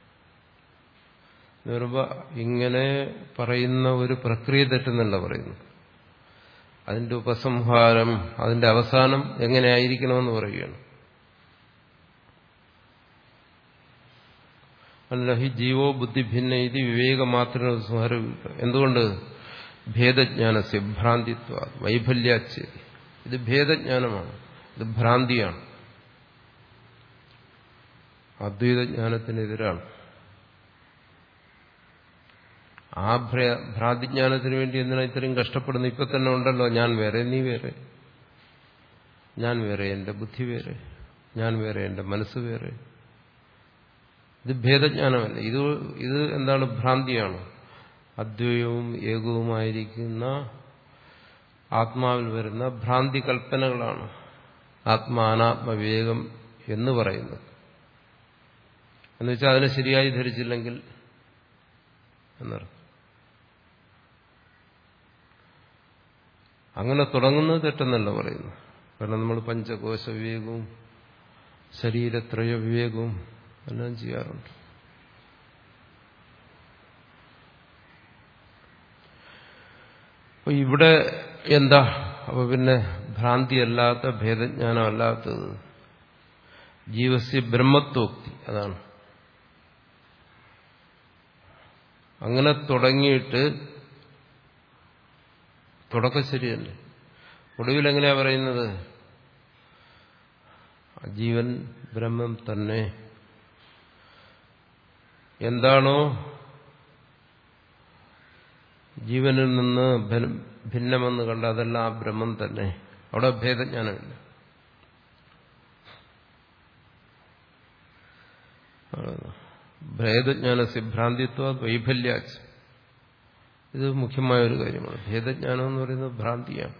Speaker 1: എന്ന് ഇങ്ങനെ പറയുന്ന ഒരു പ്രക്രിയ തെറ്റെന്നല്ല പറയുന്നു അതിന്റെ ഉപസംഹാരം അതിന്റെ അവസാനം എങ്ങനെയായിരിക്കണമെന്ന് പറയുകയാണ് അല്ല ഹി ജീവോ ബുദ്ധി ഭിന്ന ഇത് വിവേകമാത്ര സംഹാരം എന്തുകൊണ്ട് ഭേദജ്ഞാനസ്യ ഭ്രാന്തിത്വ വൈഫല്യാച്ച് ഇത് ഭേദജ്ഞാനമാണ് ഇത് ഭ്രാന്തിയാണ് അദ്വൈതജ്ഞാനത്തിനെതിരാണ് ആ ഭ്രാന്തിജ്ഞാനത്തിന് വേണ്ടി എന്തിനാ ഇത്രയും കഷ്ടപ്പെടുന്നു ഇപ്പൊ തന്നെ ഉണ്ടല്ലോ ഞാൻ വേറെ നീ വേറെ ഞാൻ വേറെ എന്റെ ബുദ്ധി വേറെ ഞാൻ വേറെ എന്റെ മനസ്സ് വേറെ ഇത് ഭേദജ്ഞാനമല്ല ഇത് ഇത് എന്താണ് ഭ്രാന്തിയാണ് അദ്വൈതവും ഏകവുമായിരിക്കുന്ന ആത്മാവിൽ വരുന്ന ഭ്രാന്തി കൽപ്പനകളാണ് ആത്മാനാത്മവിവേകം എന്ന് പറയുന്നത് എന്നുവെച്ചാൽ അതിനെ ശരിയായി ധരിച്ചില്ലെങ്കിൽ എന്നർത്ഥം അങ്ങനെ തുടങ്ങുന്നത് തെറ്റെന്നല്ല പറയുന്നു കാരണം നമ്മൾ പഞ്ചകോശ വിവേകവും ശരീരത്രയ വിവേകവും എല്ലാം ചെയ്യാറുണ്ട് അപ്പൊ ഇവിടെ എന്താ അപ്പൊ പിന്നെ ഭ്രാന്തിയല്ലാത്ത ഭേദജ്ഞാനമല്ലാത്തത് ജീവസ്യ ബ്രഹ്മത്വോക്തി അതാണ് അങ്ങനെ തുടങ്ങിയിട്ട് തുടക്കം ശരിയല്ലേ ഒടുവിൽ എങ്ങനെയാ പറയുന്നത് ജീവൻ ബ്രഹ്മം തന്നെ എന്താണോ ജീവനിൽ നിന്ന് ഭിന്നമെന്ന് കണ്ട അതെല്ലാം ആ ബ്രഹ്മം തന്നെ അവിടെ ഭേദജ്ഞാനമില്ല ഭേദജ്ഞാനസ്യ ഭ്രാന്തിത്വ വൈഫല്യാച്ച് ഇത് മുഖ്യമായ ഒരു കാര്യമാണ് ഭേദജ്ഞാനം എന്ന് പറയുന്നത് ഭ്രാന്തിയാണ്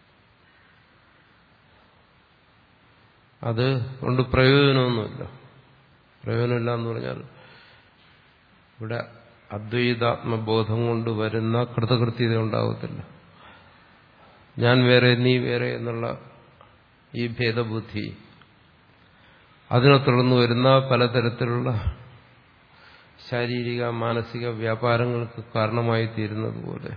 Speaker 1: അത് കൊണ്ട് പ്രയോജനമൊന്നുമില്ല പ്രയോജനമില്ല എന്ന് പറഞ്ഞാൽ ഇവിടെ അദ്വൈതാത്മബോധം കൊണ്ട് വരുന്ന കൃതകൃത്യത ഉണ്ടാകത്തില്ല ഞാൻ വേറെ നീ വേറെ എന്നുള്ള ഈ ഭേദബുദ്ധി അതിനെ തുടർന്ന് വരുന്ന പലതരത്തിലുള്ള ശാരീരിക മാനസിക വ്യാപാരങ്ങൾക്ക് കാരണമായി തീരുന്നത് പോലെ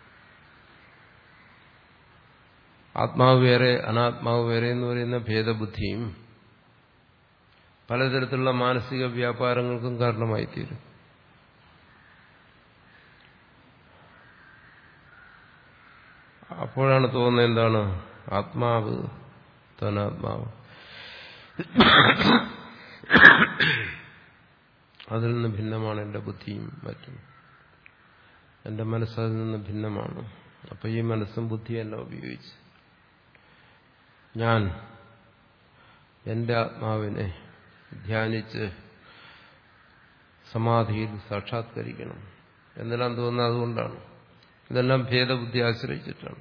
Speaker 1: ആത്മാവ് വേറെ അനാത്മാവ് വേറെ എന്ന് പറയുന്ന ഭേദബുദ്ധിയും പലതരത്തിലുള്ള മാനസിക വ്യാപാരങ്ങൾക്കും കാരണമായി തീരും അപ്പോഴാണ് തോന്നുന്നത് എന്താണ് ആത്മാവ് തനാത്മാവ് അതിൽ നിന്ന് ഭിന്നമാണ് എൻ്റെ ബുദ്ധിയും മറ്റും എൻ്റെ മനസ്സതിൽ നിന്ന് ഭിന്നമാണ് അപ്പൊ ഈ മനസ്സും ബുദ്ധിയും എല്ലാം ഉപയോഗിച്ച് ഞാൻ എൻ്റെ ആത്മാവിനെ ധ്യാനിച്ച് സമാധിയിൽ സാക്ഷാത്കരിക്കണം എന്നെല്ലാം തോന്നുന്നത് അതുകൊണ്ടാണ് ഇതെല്ലാം ഭേദബുദ്ധി ആശ്രയിച്ചിട്ടാണ്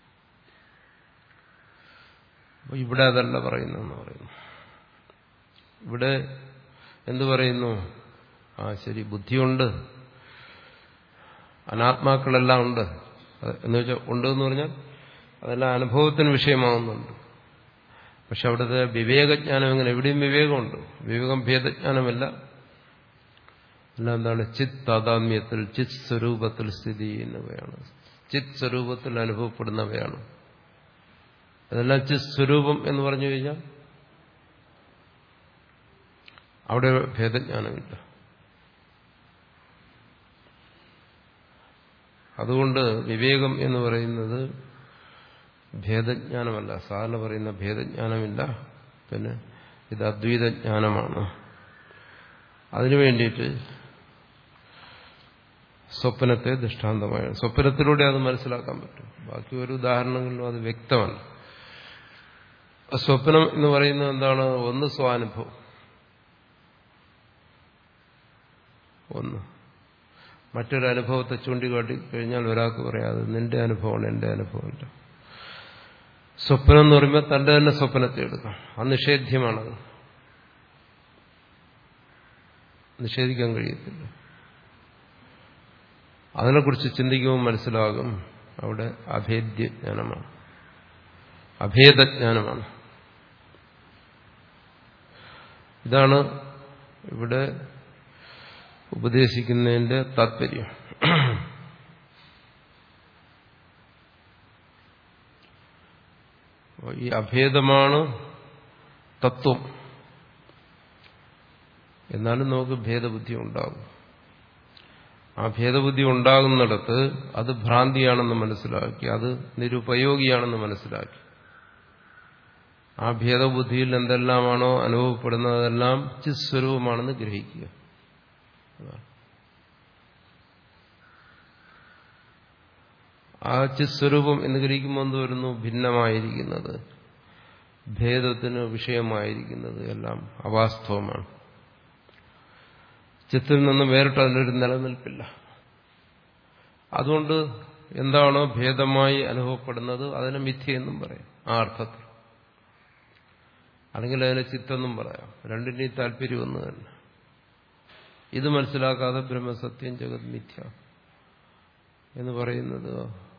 Speaker 1: അപ്പൊ ഇവിടെ അതല്ല പറയുന്നതെന്ന് പറയുന്നു ഇവിടെ എന്തു പറയുന്നു ആ ശരി ബുദ്ധിയുണ്ട് അനാത്മാക്കളെല്ലാം ഉണ്ട് എന്ന് വെച്ചാൽ ഉണ്ട് എന്ന് പറഞ്ഞാൽ അതെല്ലാം അനുഭവത്തിന് വിഷയമാവുന്നുണ്ട് പക്ഷെ അവിടുത്തെ വിവേകജ്ഞാനം എങ്ങനെ എവിടെയും വിവേകമുണ്ട് വിവേകം ഭേദജ്ഞാനമല്ല എല്ലാം എന്താണ് ചിത് താതാത്മ്യത്തിൽ ചിത് സ്വരൂപത്തിൽ സ്ഥിതി ചെയ്യുന്നവയാണ് ചിത് സ്വരൂപത്തിൽ അനുഭവപ്പെടുന്നവയാണ് അതെല്ലാം ചിത് സ്വരൂപം എന്ന് പറഞ്ഞു കഴിഞ്ഞാൽ അവിടെ ഭേദജ്ഞാനമില്ല അതുകൊണ്ട് വിവേകം എന്ന് പറയുന്നത് ഭേദജ്ഞാനമല്ല സാധാരണ പറയുന്ന ഭേദജ്ഞാനമില്ല പിന്നെ ഇത് അദ്വൈതജ്ഞാനമാണ് അതിനു വേണ്ടിയിട്ട് സ്വപ്നത്തെ ദൃഷ്ടാന്തമായ സ്വപ്നത്തിലൂടെ അത് മനസ്സിലാക്കാൻ പറ്റും ബാക്കി ഒരു ഉദാഹരണങ്ങളിലും അത് വ്യക്തമല്ല സ്വപ്നം എന്ന് പറയുന്നത് എന്താണ് ഒന്ന് സ്വാനുഭവം ഒന്ന് മറ്റൊരു അനുഭവത്തെ ചൂണ്ടിക്കാട്ടി കഴിഞ്ഞാൽ ഒരാൾക്ക് പറയാതെ നിന്റെ അനുഭവമാണ് എന്റെ അനുഭവമല്ല സ്വപ്നം എന്ന് പറയുമ്പോൾ തന്റെ തന്നെ സ്വപ്നത്തെ എടുക്കാം അത് നിഷേധ്യമാണത് നിഷേധിക്കാൻ കഴിയത്തില്ല അതിനെക്കുറിച്ച് ചിന്തിക്കുമ്പോൾ മനസ്സിലാകും അവിടെ അഭേദ്യജ്ഞാനമാണ് അഭേദജ്ഞാനമാണ് ഇതാണ് ഇവിടെ ഉപദേശിക്കുന്നതിന്റെ താത്പര്യം ഈ അഭേദമാണ് തത്വം എന്നാലും നമുക്ക് ഭേദബുദ്ധി ഉണ്ടാകും ആ ഭേദബുദ്ധി ഉണ്ടാകുന്നിടത്ത് അത് ഭ്രാന്തിയാണെന്ന് മനസ്സിലാക്കി അത് നിരുപയോഗിയാണെന്ന് മനസ്സിലാക്കി ആ ഭേദബുദ്ധിയിൽ എന്തെല്ലാമാണോ അനുഭവപ്പെടുന്നതെല്ലാം ചിസ്വരൂപമാണെന്ന് ഗ്രഹിക്കുക ആ ചിസ്വരൂപം എന്ന് ഗ്രഹിക്കുമ്പോൾ എന്ത് വരുന്നു ഭിന്നമായിരിക്കുന്നത് ഭേദത്തിന് വിഷയമായിരിക്കുന്നത് എല്ലാം അവാസ്തവമാണ് ചിത്തിൽ നിന്ന് വേറിട്ട് അതിനൊരു നിലനിൽപ്പില്ല അതുകൊണ്ട് എന്താണോ ഭേദമായി അനുഭവപ്പെടുന്നത് അതിനെ മിഥ്യയെന്നും പറയാം ആ അർത്ഥത്തിൽ അല്ലെങ്കിൽ അതിനെ ചിത്തെന്നും പറയാം രണ്ടിന്റെയും താല്പര്യം ഒന്ന് തന്നെ ഇത് മനസ്സിലാക്കാതെ ബ്രഹ്മസത്യം ജഗത് മിഥ്യ എന്ന് പറയുന്നത്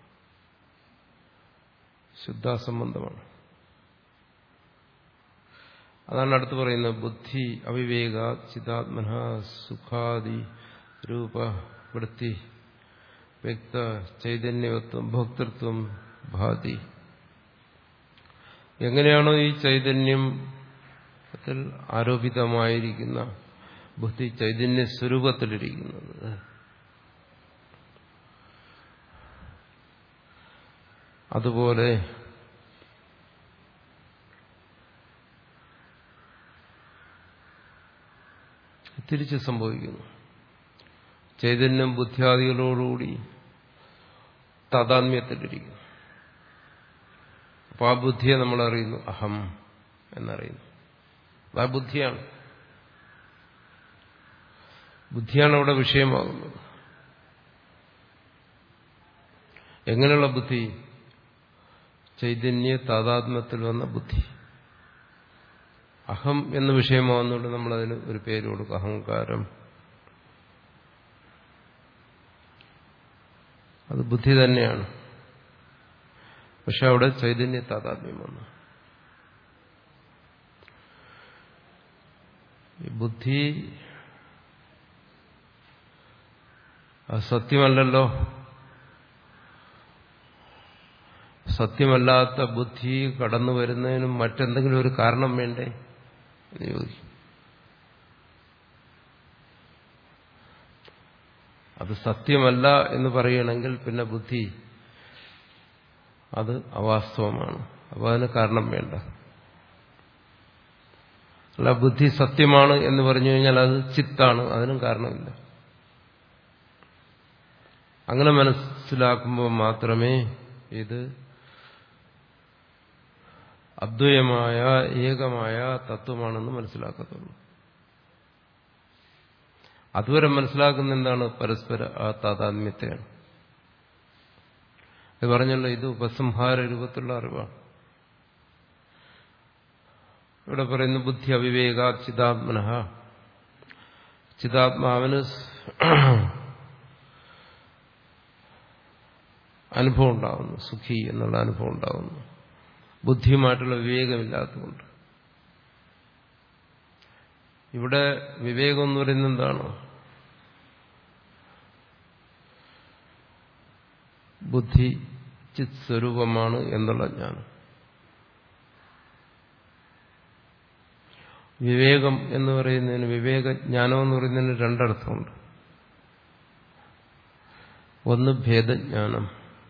Speaker 1: ശുദ്ധാസംബന്ധമാണ് അതാണ് അടുത്ത് പറയുന്നത് ബുദ്ധി അവിവേക ചിതാത്മന സുഖാദി രൂപ വൃത്തി വ്യക്ത ചൈതന്യവത്വം ഭോക്തൃത്വം ഭാതി എങ്ങനെയാണോ ഈ ചൈതന്യം ആരോപിതമായിരിക്കുന്ന ബുദ്ധി ചൈതന്യ സ്വരൂപത്തിലിരിക്കുന്നത് അതുപോലെ തിരിച്ച് സംഭവിക്കുന്നു ചൈതന്യം ബുദ്ധിയാദികളോടുകൂടി താതാത്മ്യത്തിലിരിക്കുന്നു അപ്പോൾ ആ ബുദ്ധിയെ നമ്മൾ അറിയുന്നു അഹം എന്നറിയുന്നു ആ ബുദ്ധിയാണ് ബുദ്ധിയാണ് അവിടെ വിഷയമാകുന്നത് എങ്ങനെയുള്ള ബുദ്ധി ചൈതന്യ താതാത്മ്യത്തിൽ വന്ന ബുദ്ധി അഹം എന്ന വിഷയമാകുന്നുകൊണ്ട് നമ്മൾ അതിന് ഒരു പേര് കൊടുക്കും അഹങ്കാരം അത് ബുദ്ധി തന്നെയാണ് പക്ഷെ അവിടെ ചൈതന്യ താതാത്മ്യം വന്നു ഈ ബുദ്ധി അത് സത്യമല്ലല്ലോ സത്യമല്ലാത്ത ബുദ്ധി കടന്നു വരുന്നതിനും മറ്റെന്തെങ്കിലും ഒരു കാരണം വേണ്ടേ എന്ന് ചോദിക്കും അത് സത്യമല്ല എന്ന് പറയണമെങ്കിൽ പിന്നെ ബുദ്ധി അത് അവാസ്തവമാണ് അപ്പോൾ അതിന് കാരണം വേണ്ട അല്ല ബുദ്ധി സത്യമാണ് എന്ന് പറഞ്ഞു കഴിഞ്ഞാൽ അത് ചിത്താണ് അതിനും കാരണമില്ല അങ്ങനെ മനസ്സിലാക്കുമ്പോൾ മാത്രമേ ഇത് അദ്വയമായ ഏകമായ തത്വമാണെന്ന് മനസ്സിലാക്കത്തുള്ളൂ അതുവരെ മനസ്സിലാക്കുന്ന എന്താണ് പരസ്പര ആ താതാത്മ്യത്തെയാണ് ഇത് പറഞ്ഞല്ലോ ഇത് ഉപസംഹാര രൂപത്തിലുള്ള അറിവാണ് ഇവിടെ പറയുന്നു ബുദ്ധി അവിവേക ചിതാത്മന ചിതാത്മാവിന് അനുഭവം ഉണ്ടാകുന്നു സുഖി എന്നുള്ള അനുഭവം ഉണ്ടാകുന്നു ബുദ്ധിയുമായിട്ടുള്ള വിവേകമില്ലാത്തതുകൊണ്ട് ഇവിടെ വിവേകം എന്ന് പറയുന്നത് എന്താണ് ബുദ്ധി ചിത് സ്വരൂപമാണ് എന്നുള്ള ജ്ഞാനം വിവേകം എന്ന് പറയുന്നതിന് വിവേകജ്ഞാനം എന്ന് പറയുന്നതിന് രണ്ടർത്ഥമുണ്ട് ഒന്ന് ഭേദജ്ഞാനം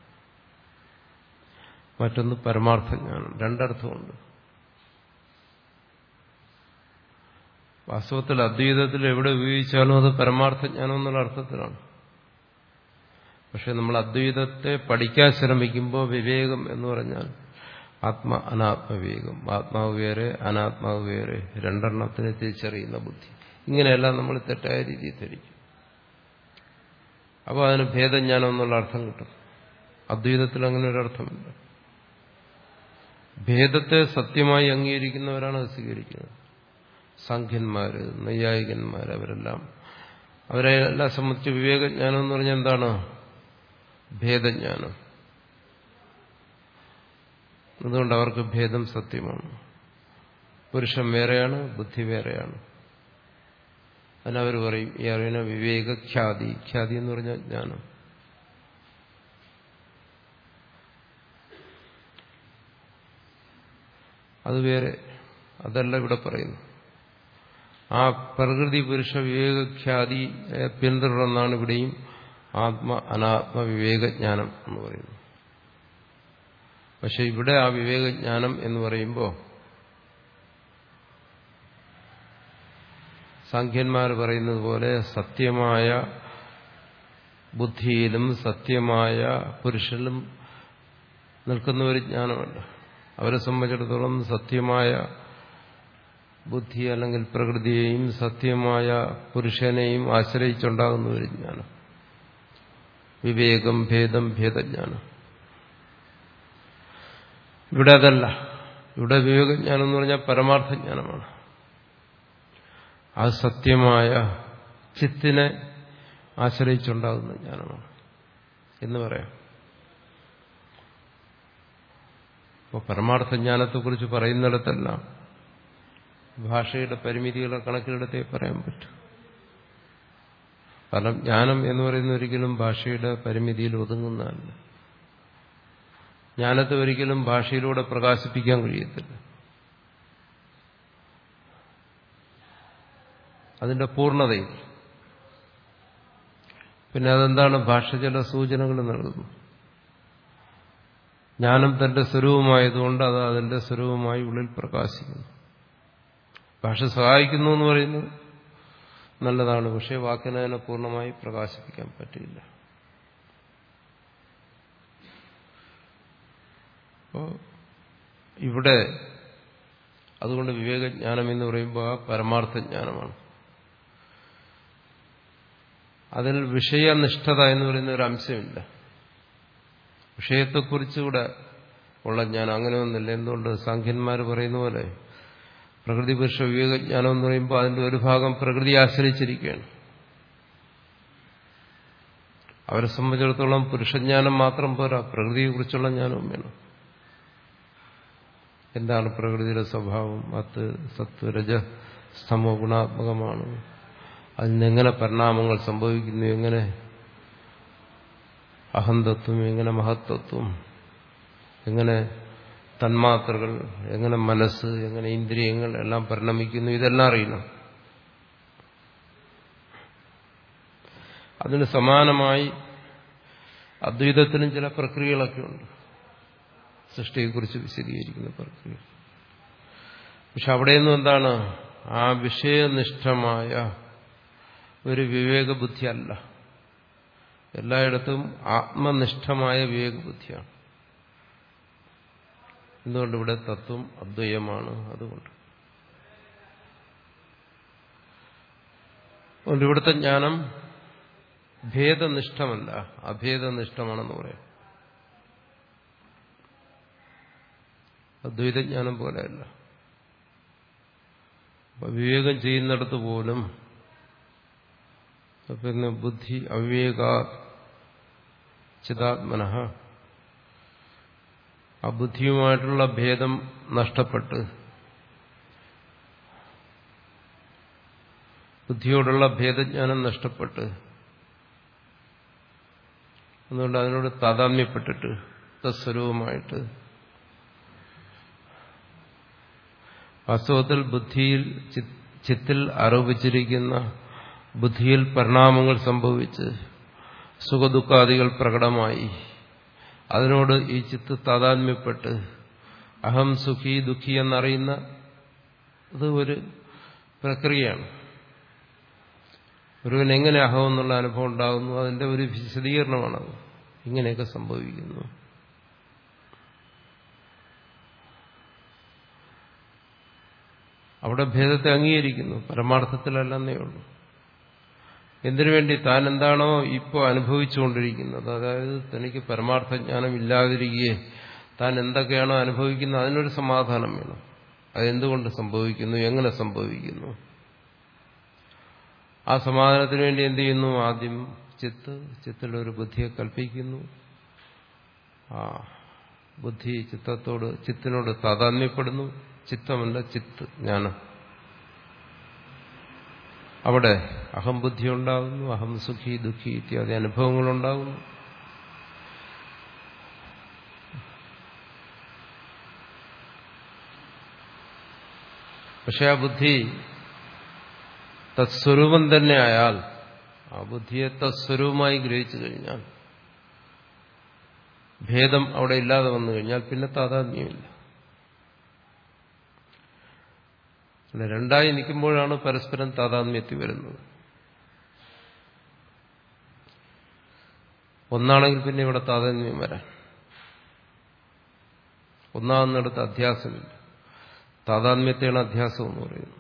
Speaker 1: മറ്റൊന്ന് പരമാർത്ഥജ്ഞാനം രണ്ടർത്ഥമുണ്ട് വാസ്തവത്തിൽ അദ്വൈതത്തിൽ എവിടെ ഉപയോഗിച്ചാലും അത് പരമാർത്ഥജ്ഞാനം എന്നുള്ള അർത്ഥത്തിലാണ് പക്ഷെ നമ്മൾ അദ്വൈതത്തെ പഠിക്കാൻ ശ്രമിക്കുമ്പോൾ വിവേകം എന്ന് പറഞ്ഞാൽ ആത്മ അനാത്മവിവേകം ആത്മാവ് വേറെ അനാത്മാവ് വേറെ രണ്ടെണ്ണത്തിനെ തിരിച്ചറിയുന്ന ബുദ്ധി ഇങ്ങനെയെല്ലാം നമ്മൾ തെറ്റായ രീതിയിൽ ധരിക്കും അപ്പോൾ അതിന് ഭേദജ്ഞാനം എന്നുള്ള അർത്ഥം കിട്ടും അദ്വൈതത്തിൽ അങ്ങനെ ഒരു അർത്ഥമില്ല ഭേദത്തെ സത്യമായി അംഗീകരിക്കുന്നവരാണ് അത് സ്വീകരിക്കുന്നത് സംഖ്യന്മാര് നൈയായികന്മാർ അവരെല്ലാം അവരെ എല്ലാം സംബന്ധിച്ച് വിവേകജ്ഞാനം എന്ന് പറഞ്ഞാൽ എന്താണ് ഭേദജ്ഞാനം അതുകൊണ്ട് അവർക്ക് ഭേദം സത്യമാണ് പുരുഷൻ വേറെയാണ് ബുദ്ധി വേറെയാണ് അതിനവർ പറയും ഈ അറിയുന്ന വിവേക ഖ്യാതി ഖ്യാതി എന്ന് പറഞ്ഞാൽ ജ്ഞാനം അത് വേറെ അതല്ല ഇവിടെ പറയുന്നു ആ പ്രകൃതി പുരുഷ വിവേകഖ്യാതി പിന്തുടർന്നാണ് ഇവിടെയും ആത്മ അനാത്മ വിവേകജ്ഞാനം എന്ന് പറയുന്നത് പക്ഷെ ഇവിടെ ആ വിവേകജ്ഞാനം എന്ന് പറയുമ്പോൾ സാഖ്യന്മാർ പറയുന്നത് പോലെ സത്യമായ ബുദ്ധിയിലും സത്യമായ പുരുഷനിലും നിൽക്കുന്ന ഒരു ജ്ഞാനമല്ല അവരെ സംബന്ധിച്ചിടത്തോളം സത്യമായ ബുദ്ധി അല്ലെങ്കിൽ പ്രകൃതിയെയും സത്യമായ പുരുഷനെയും ആശ്രയിച്ചുണ്ടാകുന്ന ഒരു ജ്ഞാനം വിവേകം ഭേദം ഭേദജ്ഞാനം ഇവിടെ അതല്ല ഇവിടെ വിവേകജ്ഞാനം എന്ന് പറഞ്ഞാൽ പരമാർത്ഥജ്ഞാനമാണ് അത് സത്യമായ ചിത്തിനെ ആശ്രയിച്ചുണ്ടാകുന്ന ജ്ഞാനമാണ് എന്ന് പറയാം അപ്പോൾ പരമാർത്ഥജ്ഞാനത്തെക്കുറിച്ച് പറയുന്നിടത്തെല്ലാം ഭാഷയുടെ പരിമിതികളെ കണക്കിലെടുത്തേ പറയാൻ പറ്റും കാരണം ജ്ഞാനം എന്ന് പറയുന്ന ഒരിക്കലും ഭാഷയുടെ പരിമിതിയിൽ ഒതുങ്ങുന്നതല്ല ജ്ഞാനത്തെ ഒരിക്കലും ഭാഷയിലൂടെ പ്രകാശിപ്പിക്കാൻ കഴിയത്തില്ല അതിന്റെ പൂർണ്ണതയിൽ പിന്നെ അതെന്താണ് ഭാഷ ചില സൂചനകൾ നൽകുന്നു ജ്ഞാനം തന്റെ സ്വരൂപമായതുകൊണ്ട് അത് അതിന്റെ സ്വരൂപമായി ഉള്ളിൽ പ്രകാശിക്കുന്നു ഭാഷ സഹായിക്കുന്നു എന്ന് പറയുന്നത് നല്ലതാണ് പക്ഷേ വാക്കിനെ അതിനെ പൂർണ്ണമായി പ്രകാശിപ്പിക്കാൻ പറ്റില്ല അപ്പോൾ ഇവിടെ അതുകൊണ്ട് വിവേകജ്ഞാനം എന്ന് പറയുമ്പോൾ ആ പരമാർത്ഥജ്ഞാനമാണ് അതിൽ വിഷയനിഷ്ഠത എന്ന് പറയുന്ന ഒരു അംശമില്ല വിഷയത്തെക്കുറിച്ചുകൂടെ ഉള്ള ജ്ഞാനം അങ്ങനെയൊന്നുമില്ല എന്തുകൊണ്ട് സാഖ്യന്മാർ പറയുന്ന പോലെ പ്രകൃതി പുരുഷ വിവേകജ്ഞാനം എന്ന് പറയുമ്പോൾ അതിന്റെ ഒരു ഭാഗം പ്രകൃതി ആശ്രയിച്ചിരിക്കുകയാണ് അവരെ സംബന്ധിച്ചിടത്തോളം പുരുഷജ്ഞാനം മാത്രം പോരാ പ്രകൃതിയെക്കുറിച്ചുള്ള ജ്ഞാനവും വേണം എന്താണ് പ്രകൃതിയുടെ സ്വഭാവം അത് സത്വ രജ സ്തമോ ഗുണാത്മകമാണ് അതിനെങ്ങനെ പരിണാമങ്ങൾ സംഭവിക്കുന്നു എങ്ങനെ അഹന്തത്വം എങ്ങനെ മഹത്വത്വം എങ്ങനെ തന്മാത്രകൾ എങ്ങനെ മനസ്സ് എങ്ങനെ ഇന്ദ്രിയങ്ങൾ എല്ലാം പരിണമിക്കുന്നു ഇതെല്ലാം അറിയണം അതിന് സമാനമായി അദ്വൈതത്തിനും ചില പ്രക്രിയകളൊക്കെ ഉണ്ട് സൃഷ്ടിയെക്കുറിച്ച് വിശദീകരിക്കുന്ന പ്രക്രിയ പക്ഷെ അവിടെയൊന്നും എന്താണ് ആ വിഷയനിഷ്ഠമായ ഒരു വിവേകബുദ്ധി അല്ല എല്ലായിടത്തും ആത്മനിഷ്ഠമായ വിവേകബുദ്ധിയാണ് എന്തുകൊണ്ട് ഇവിടെ തത്വം അദ്വയമാണ് അതുകൊണ്ട് അതുകൊണ്ട് ഇവിടുത്തെ ജ്ഞാനം ഭേദനിഷ്ഠമല്ല അഭേദനിഷ്ഠമാണെന്ന് പറയാം അദ്വൈതജ്ഞാനം പോലെയല്ല അപ്പൊ വിവേകം ചെയ്യുന്നിടത്ത് പോലും പിന്നെ ബുദ്ധി അവിവേക ചിതാത്മന ആ ബുദ്ധിയുമായിട്ടുള്ള ഭേദം നഷ്ടപ്പെട്ട് ബുദ്ധിയോടുള്ള ഭേദജ്ഞാനം നഷ്ടപ്പെട്ട് അതുകൊണ്ട് അതിനോട് താതാമ്യപ്പെട്ടിട്ട് തസ്വരൂപമായിട്ട് വാസ്തവത്തിൽ ബുദ്ധിയിൽ ചിത്തിൽ ആരോപിച്ചിരിക്കുന്ന ബുദ്ധിയിൽ പരിണാമങ്ങൾ സംഭവിച്ച് സുഖദുഃഖാദികൾ പ്രകടമായി അതിനോട് ഈ ചിത്ത് താതാത്മ്യപ്പെട്ട് അഹം സുഖി ദുഃഖി എന്നറിയുന്ന അത് ഒരു പ്രക്രിയയാണ് ഒരുവൻ എങ്ങനെ അഹം എന്നുള്ള അനുഭവം ഉണ്ടാകുന്നു അതിന്റെ ഒരു വിശദീകരണമാണത് ഇങ്ങനെയൊക്കെ സംഭവിക്കുന്നു അവിടെ ഭേദത്തെ അംഗീകരിക്കുന്നു പരമാർത്ഥത്തിലല്ലെന്നേ ഉള്ളൂ എന്തിനു വേണ്ടി താൻ എന്താണോ ഇപ്പോൾ അനുഭവിച്ചുകൊണ്ടിരിക്കുന്നത് അതായത് തനിക്ക് പരമാർത്ഥ ജ്ഞാനം ഇല്ലാതിരിക്കുകയെ താൻ എന്തൊക്കെയാണോ അനുഭവിക്കുന്നത് അതിനൊരു സമാധാനം വേണം അതെന്തുകൊണ്ട് സംഭവിക്കുന്നു എങ്ങനെ സംഭവിക്കുന്നു ആ സമാധാനത്തിന് വേണ്ടി എന്ത് ചെയ്യുന്നു ആദ്യം ചിത്ത് ചിത്തിലൊരു ബുദ്ധിയെ കൽപ്പിക്കുന്നു ആ ബുദ്ധി ചിത്തത്തോട് ചിത്തിനോട് താതാത്മ്യപ്പെടുന്നു ചിത്തമല്ല ചിത്ത് ജ്ഞാനം അവിടെ അഹംബുദ്ധി ഉണ്ടാകുന്നു അഹം സുഖി ദുഃഖി ഇത്യാദി അനുഭവങ്ങളുണ്ടാകുന്നു പക്ഷെ ആ ബുദ്ധി തത്സ്വരൂപം തന്നെ ആയാൽ ആ ബുദ്ധിയെ തത്സ്വരൂപമായി ഗ്രഹിച്ചു കഴിഞ്ഞാൽ ഭേദം അവിടെ ഇല്ലാതെ വന്നു കഴിഞ്ഞാൽ പിന്നെ താതാത്മ്യമില്ല അല്ല രണ്ടായി നിൽക്കുമ്പോഴാണ് പരസ്പരം താതാത്മ്യത്തിൽ വരുന്നത് ഒന്നാണെങ്കിൽ പിന്നെ ഇവിടെ താതാത്മ്യം വരാൻ ഒന്നാകുന്നിടത്ത് അധ്യാസമില്ല താതാത്മ്യത്തെയാണ് അധ്യാസം എന്ന് പറയുന്നത്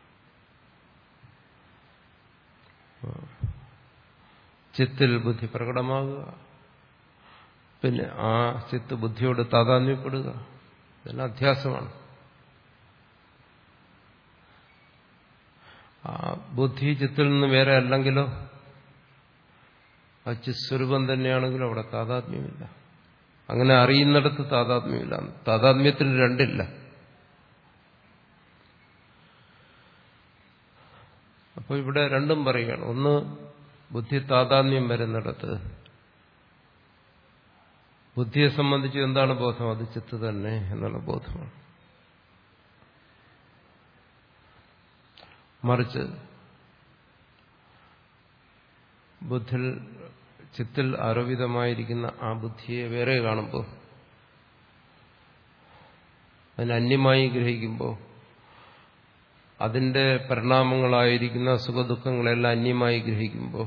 Speaker 1: ചിത്തിൽ ബുദ്ധി പ്രകടമാകുക പിന്നെ ആ ചിത്ത് ബുദ്ധിയോട് താതാത്മ്യപ്പെടുക ഇതെല്ലാം അധ്യാസമാണ് ആ ബുദ്ധി ചിത്തിൽ നിന്ന് വേറെ അല്ലെങ്കിലോ ആ ചിസ്വരൂപം തന്നെയാണെങ്കിലും അവിടെ താതാത്മ്യമില്ല അങ്ങനെ അറിയുന്നിടത്ത് താതാത്മ്യമില്ല താതാത്മ്യത്തിന് രണ്ടില്ല അപ്പോൾ ഇവിടെ രണ്ടും പറയുകയാണ് ഒന്ന് ബുദ്ധി താതാത്മ്യം വരുന്നിടത്ത് ബുദ്ധിയെ സംബന്ധിച്ച് എന്താണ് ബോധം അത് ചിത്ത് തന്നെ എന്നുള്ള ബോധമാണ് മറിച്ച് ബുദ്ധിൽ ചിത്തിൽ ആരോപിതമായിരിക്കുന്ന ആ ബുദ്ധിയെ വേറെ കാണുമ്പോൾ അതിന് അന്യമായി ഗ്രഹിക്കുമ്പോൾ അതിന്റെ പരിണാമങ്ങളായിരിക്കുന്ന സുഖദുഃഖങ്ങളെല്ലാം അന്യമായി ഗ്രഹിക്കുമ്പോൾ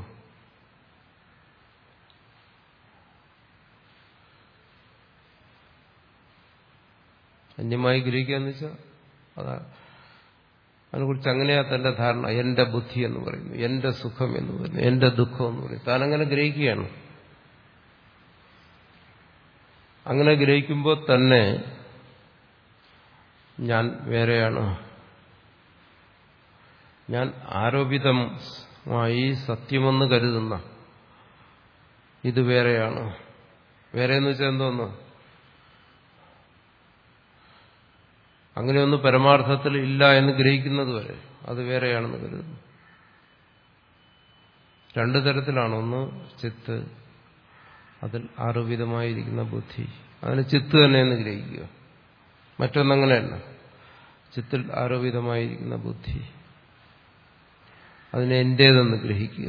Speaker 1: അന്യമായി ഗ്രഹിക്കുക എന്ന് വെച്ചാൽ അതാ അതിനെക്കുറിച്ച് അങ്ങനെയാ തന്റെ ധാരണ എന്റെ ബുദ്ധി എന്ന് പറയുന്നു എന്റെ സുഖം എന്ന് പറയുന്നു എന്റെ ദുഃഖം എന്ന് പറയുന്നു താൻ അങ്ങനെ ഗ്രഹിക്കുകയാണ് അങ്ങനെ ഗ്രഹിക്കുമ്പോൾ തന്നെ ഞാൻ വേറെയാണ് ഞാൻ ആരോപിതമായി സത്യമെന്ന് കരുതുന്ന ഇത് വേറെയാണ് വേറെ എന്ന് വെച്ചാൽ എന്തോന്നു അങ്ങനെയൊന്നും പരമാർത്ഥത്തിൽ ഇല്ല എന്ന് ഗ്രഹിക്കുന്നത് വരെ അത് വേറെയാണെന്ന് കരുതുന്നു രണ്ടു തരത്തിലാണ് ഒന്ന് ചിത്ത് അതിൽ ആരോപിതമായിരിക്കുന്ന ബുദ്ധി അതിന് ചിത്ത് തന്നെയെന്ന് ഗ്രഹിക്കുക മറ്റൊന്നങ്ങനെയല്ല ചിത്തിൽ ആരോപിതമായിരിക്കുന്ന ബുദ്ധി അതിനെ എന്റേതെന്ന് ഗ്രഹിക്കുക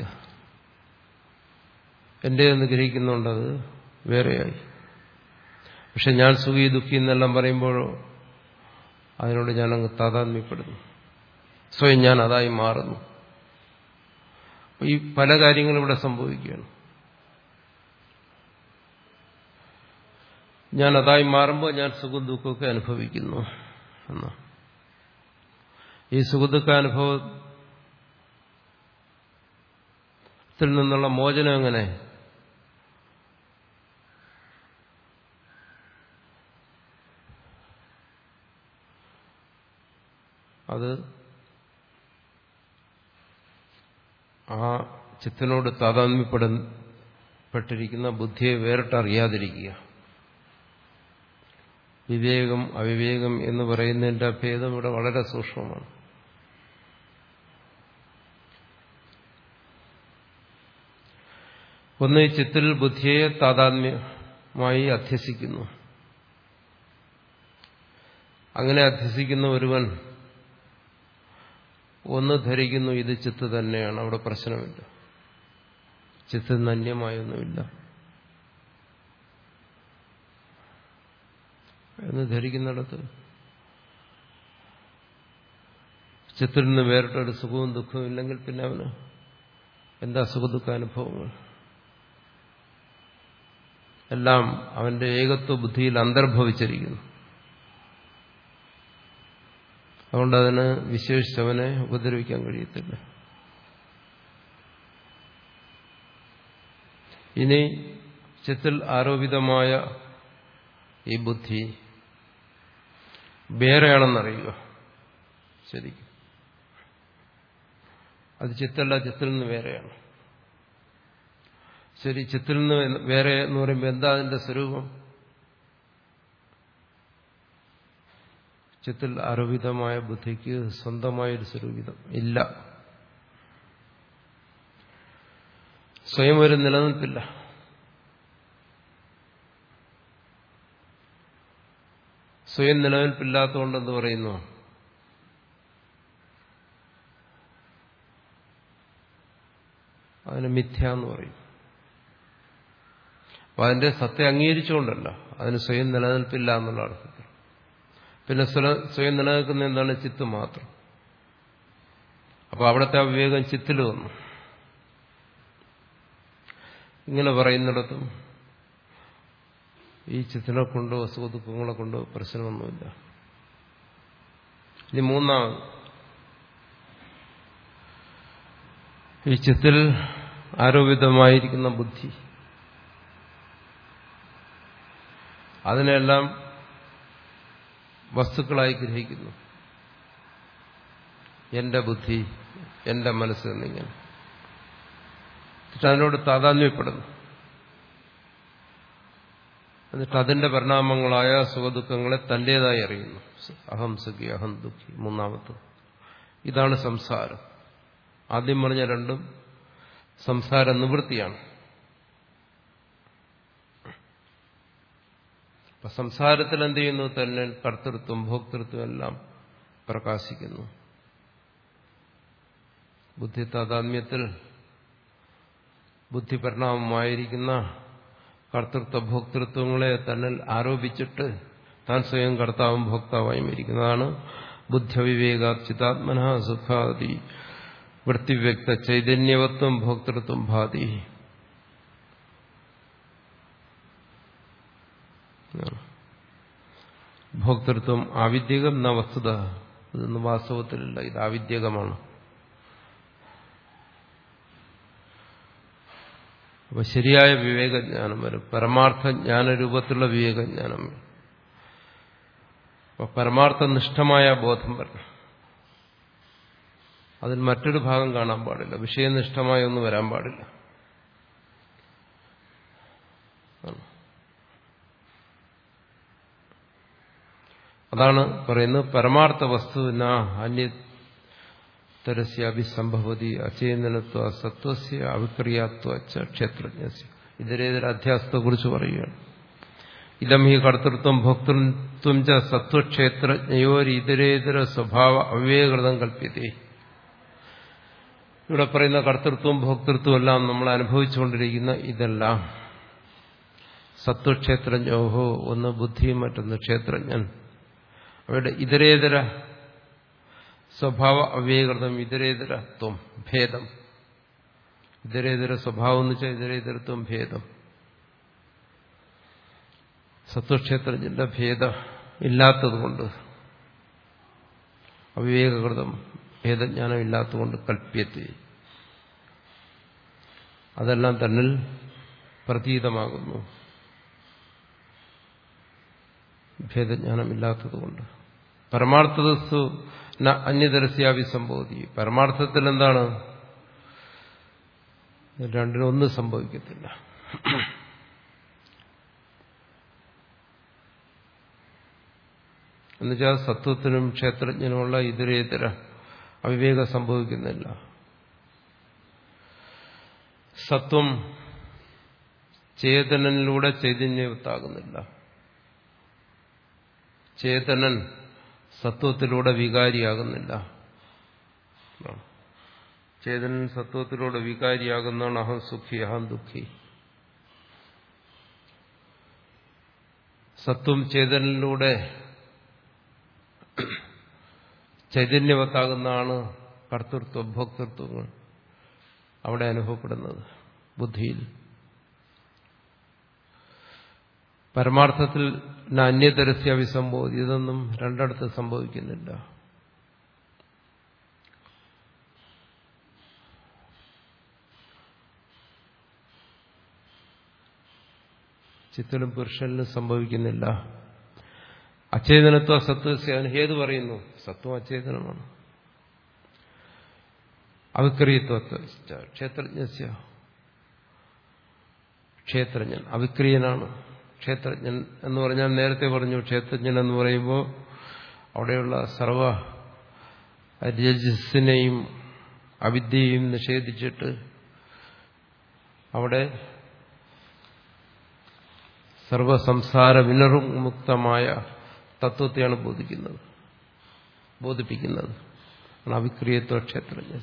Speaker 1: എന്റേതെന്ന് ഗ്രഹിക്കുന്നുണ്ടത് വേറെയായി പക്ഷെ ഞാൻ സുഖി ദുഃഖി എന്നെല്ലാം പറയുമ്പോഴോ അതിനോട് ഞാനങ്ങ് താതാത്മ്യപ്പെടുന്നു സ്വയം ഞാൻ അതായി മാറുന്നു ഈ പല കാര്യങ്ങളും ഇവിടെ സംഭവിക്കുകയാണ് ഞാൻ അതായി മാറുമ്പോൾ ഞാൻ സുഖം ദുഃഖമൊക്കെ അനുഭവിക്കുന്നു എന്ന ഈ സുഖദുഃഖ അനുഭവത്തിൽ നിന്നുള്ള മോചനം എങ്ങനെ അത് ആ ചിത്തനോട് താതാത്മ്യപ്പെട്ടിരിക്കുന്ന ബുദ്ധിയെ വേറിട്ടറിയാതിരിക്കുക വിവേകം അവിവേകം എന്ന് പറയുന്നതിന്റെ ഭേദം ഇവിടെ വളരെ സൂക്ഷ്മമാണ് ഒന്ന് ഈ ചിത്തിൽ ബുദ്ധിയെ താതാത്മ്യമായി അധ്യസിക്കുന്നു അങ്ങനെ അധ്യസിക്കുന്ന ഒരുവൻ ഒന്ന് ധരിക്കുന്നു ഇത് ചിത്ത് തന്നെയാണ് അവിടെ പ്രശ്നമില്ല ചിത്ത് നന്യമായൊന്നുമില്ല എന്ന് ധരിക്കുന്നിടത്ത് ചിത്തിൽ നിന്ന് വേറിട്ടൊരു സുഖവും ദുഃഖവും ഇല്ലെങ്കിൽ പിന്നെ അവന് എന്താ സുഖദുഃഖാനുഭവങ്ങൾ എല്ലാം അവന്റെ ഏകത്വ ബുദ്ധിയിൽ അന്തർഭവിച്ചിരിക്കുന്നു അതുകൊണ്ട് അതിന് വിശേഷിച്ചവനെ ഉപദ്രവിക്കാൻ കഴിയത്തില്ല ഇനി ചിത്തിൽ ആരോപിതമായ ഈ ബുദ്ധി വേറെയാണെന്നറിയുക ശരിക്കും അത് ചിത്തല്ല ചിത്തിൽ നിന്ന് വേറെയാണ് ശരി ചിത്തിൽ നിന്ന് വേറെ എന്ന് പറയുമ്പോൾ എന്താ അതിന്റെ സ്വരൂപം ചിത്തിൽ ആരോപിതമായ ബുദ്ധിക്ക് സ്വന്തമായൊരു സ്വരൂപിതം ഇല്ല സ്വയം ഒരു നിലനിൽപ്പില്ല സ്വയം നിലനിൽപ്പില്ലാത്തതുകൊണ്ട് എന്ത് പറയുന്നു അതിന് മിഥ്യ എന്ന് പറയും അപ്പൊ അതിന്റെ സത്യം അംഗീകരിച്ചുകൊണ്ടല്ല അതിന് സ്വയം നിലനിൽപ്പില്ല എന്നുള്ള അർത്ഥത്തിൽ പിന്നെ സ്വയം നിലനിൽക്കുന്ന എന്താണ് ചിത്ത് മാത്രം അപ്പൊ അവിടുത്തെ ആ വിവേകം ചിത്തിൽ വന്നു ഇങ്ങനെ പറയുന്നിടത്തും ഈ ചിത്തിനെ കൊണ്ടോ അസുഖദുഃഖങ്ങളെ കൊണ്ടോ പ്രശ്നമൊന്നുമില്ല ഇനി മൂന്നാമത് ഈ ചിത്തിൽ ആരോപിതമായിരിക്കുന്ന ബുദ്ധി അതിനെല്ലാം വസ്തുക്കളായി ഗ്രഹിക്കുന്നു എന്റെ ബുദ്ധി എന്റെ മനസ്സ് എന്നിങ്ങനെ എന്നിട്ട് അതിനോട് താതാത്മ്യപ്പെടുന്നു എന്നിട്ട് അതിന്റെ പരിണാമങ്ങളായ സുഖദുഃഖങ്ങളെ തന്റേതായി അറിയുന്നു അഹം സുഖി അഹം ദുഃഖി മൂന്നാമത്തെ ഇതാണ് സംസാരം ആദ്യം പറഞ്ഞ രണ്ടും സംസാര നിവൃത്തിയാണ് അപ്പൊ സംസാരത്തിൽ എന്ത് ചെയ്യുന്നു തന്നെ കർത്തൃത്വം ഭോക്തൃത്വം എല്ലാം പ്രകാശിക്കുന്നു ബുദ്ധി താതാത്മ്യത്തിൽ ബുദ്ധി പരിണാമമായിരിക്കുന്ന കർത്തൃത്വ ഭോക്തൃത്വങ്ങളെ തന്നിൽ ആരോപിച്ചിട്ട് താൻ സ്വയം കർത്താവും ഭോക്താവായും ഇരിക്കുന്നതാണ് ബുദ്ധിവിവേക ചിതാത്മന സുഖാദി വൃത്തിവ്യക്ത ചൈതന്യവത്വം ഭോക്തൃത്വം ഭാതി ഭോക്തൃത്വം ആവിദ്യകം എന്ന വസ്തുത ഇതൊന്നും വാസ്തവത്തിലില്ല ഇത് ആവിദ്യകമാണ് അപ്പൊ ശരിയായ വിവേകജ്ഞാനം വരും പരമാർത്ഥ ജ്ഞാനരൂപത്തിലുള്ള വിവേകജ്ഞാനം വരും അപ്പൊ പരമാർത്ഥനിഷ്ഠമായ ബോധം വരണം അതിൽ മറ്റൊരു ഭാഗം കാണാൻ പാടില്ല വിഷയനിഷ്ഠമായ ഒന്നും വരാൻ പാടില്ല അതാണ് പറയുന്നത് പരമാർത്ഥ വസ്തുവിന അന്യതരസ്യാഭിസംഭവതി അചേതനത്വ സത്വസ്യ അവിക്രിയാത്വ ക്ഷേത്രജ്ഞ ഇതരേതര അധ്യാസത്തെക്കുറിച്ച് പറയുകയാണ് ഇതം ഹി കർത്തൃത്വം ഭോക്തൃത്വം ച സത്വക്ഷേത്രജ്ഞയോരിതരേതര സ്വഭാവ അവിവേകൃതം കൽപ്പിതേ ഇവിടെ പറയുന്ന കർത്തൃത്വം ഭോക്തൃത്വം എല്ലാം നമ്മൾ അനുഭവിച്ചുകൊണ്ടിരിക്കുന്ന ഇതെല്ലാം സത്വക്ഷേത്രജ്ഞോഹോ ഒന്ന് ബുദ്ധിയും മറ്റൊന്ന് ക്ഷേത്രജ്ഞൻ അവരുടെ ഇതരേതര സ്വഭാവ അവ്യകൃതം ഇതരേതരത്വം ഭേദം ഇതരേതര സ്വഭാവം എന്ന് വെച്ചാൽ ഇതരേതരത്വം ഭേദം സത്വക്ഷേത്രജ്ഞന്റെ ഭേദം ഇല്ലാത്തതുകൊണ്ട് അവിവേകൃതം ഭേദജ്ഞാനം ഇല്ലാത്തതുകൊണ്ട് കൽപ്യത്തെ അതെല്ലാം തന്നിൽ പ്രതീതമാകുന്നു ഭേദജ്ഞാനമില്ലാത്തതുകൊണ്ട് പരമാർത്ഥതസ്തു അന്യതരസ്യാവി സംഭവതി പരമാർത്ഥത്തിൽ എന്താണ് രണ്ടിനൊന്നും സംഭവിക്കത്തില്ല എന്നുവെച്ചാൽ സത്വത്തിനും ക്ഷേത്രജ്ഞനുമുള്ള ഇതരേതര അവിവേകം സംഭവിക്കുന്നില്ല സത്വം ചേതനനിലൂടെ ചൈതന്യവത്താകുന്നില്ല ചേതനൻ സത്വത്തിലൂടെ വികാരിയാകുന്നില്ല ചേതനൻ സത്വത്തിലൂടെ വികാരിയാകുന്നതാണ് അഹം സുഖി അഹം ദുഃഖി സത്വം ചേതനിലൂടെ ചൈതന്യവത്താകുന്നതാണ് കർത്തൃത്വ ഭോക്തൃത്വങ്ങൾ അവിടെ അനുഭവപ്പെടുന്നത് ബുദ്ധിയിൽ പരമാർത്ഥത്തിൽ അന്യതരസ്യ അഭിസംബോധി ഇതൊന്നും രണ്ടിടത്ത് സംഭവിക്കുന്നില്ല ചിത്തനും പുരുഷനിലും സംഭവിക്കുന്നില്ല അചേതനത്വ സത്വസ്യ അതിന് ഹേതു പറയുന്നു സത്വം അചേതനമാണ് അവിക്രിയത്വ ക്ഷേത്രജ്ഞസ്യ ക്ഷേത്രജ്ഞൻ അവിക്രിയനാണ് ക്ഷേത്രജ്ഞൻ എന്ന് പറഞ്ഞാൽ നേരത്തെ പറഞ്ഞു ക്ഷേത്രജ്ഞൻ എന്ന് പറയുമ്പോൾ അവിടെയുള്ള സർവ രജസ്സിനെയും അവിദ്യയും നിഷേധിച്ചിട്ട് അവിടെ സർവസംസാര വിനർമുക്തമായ തത്വത്തെയാണ് ബോധിക്കുന്നത് ബോധിപ്പിക്കുന്നത് അവിക്രിയത്വ ക്ഷേത്രജ്ഞ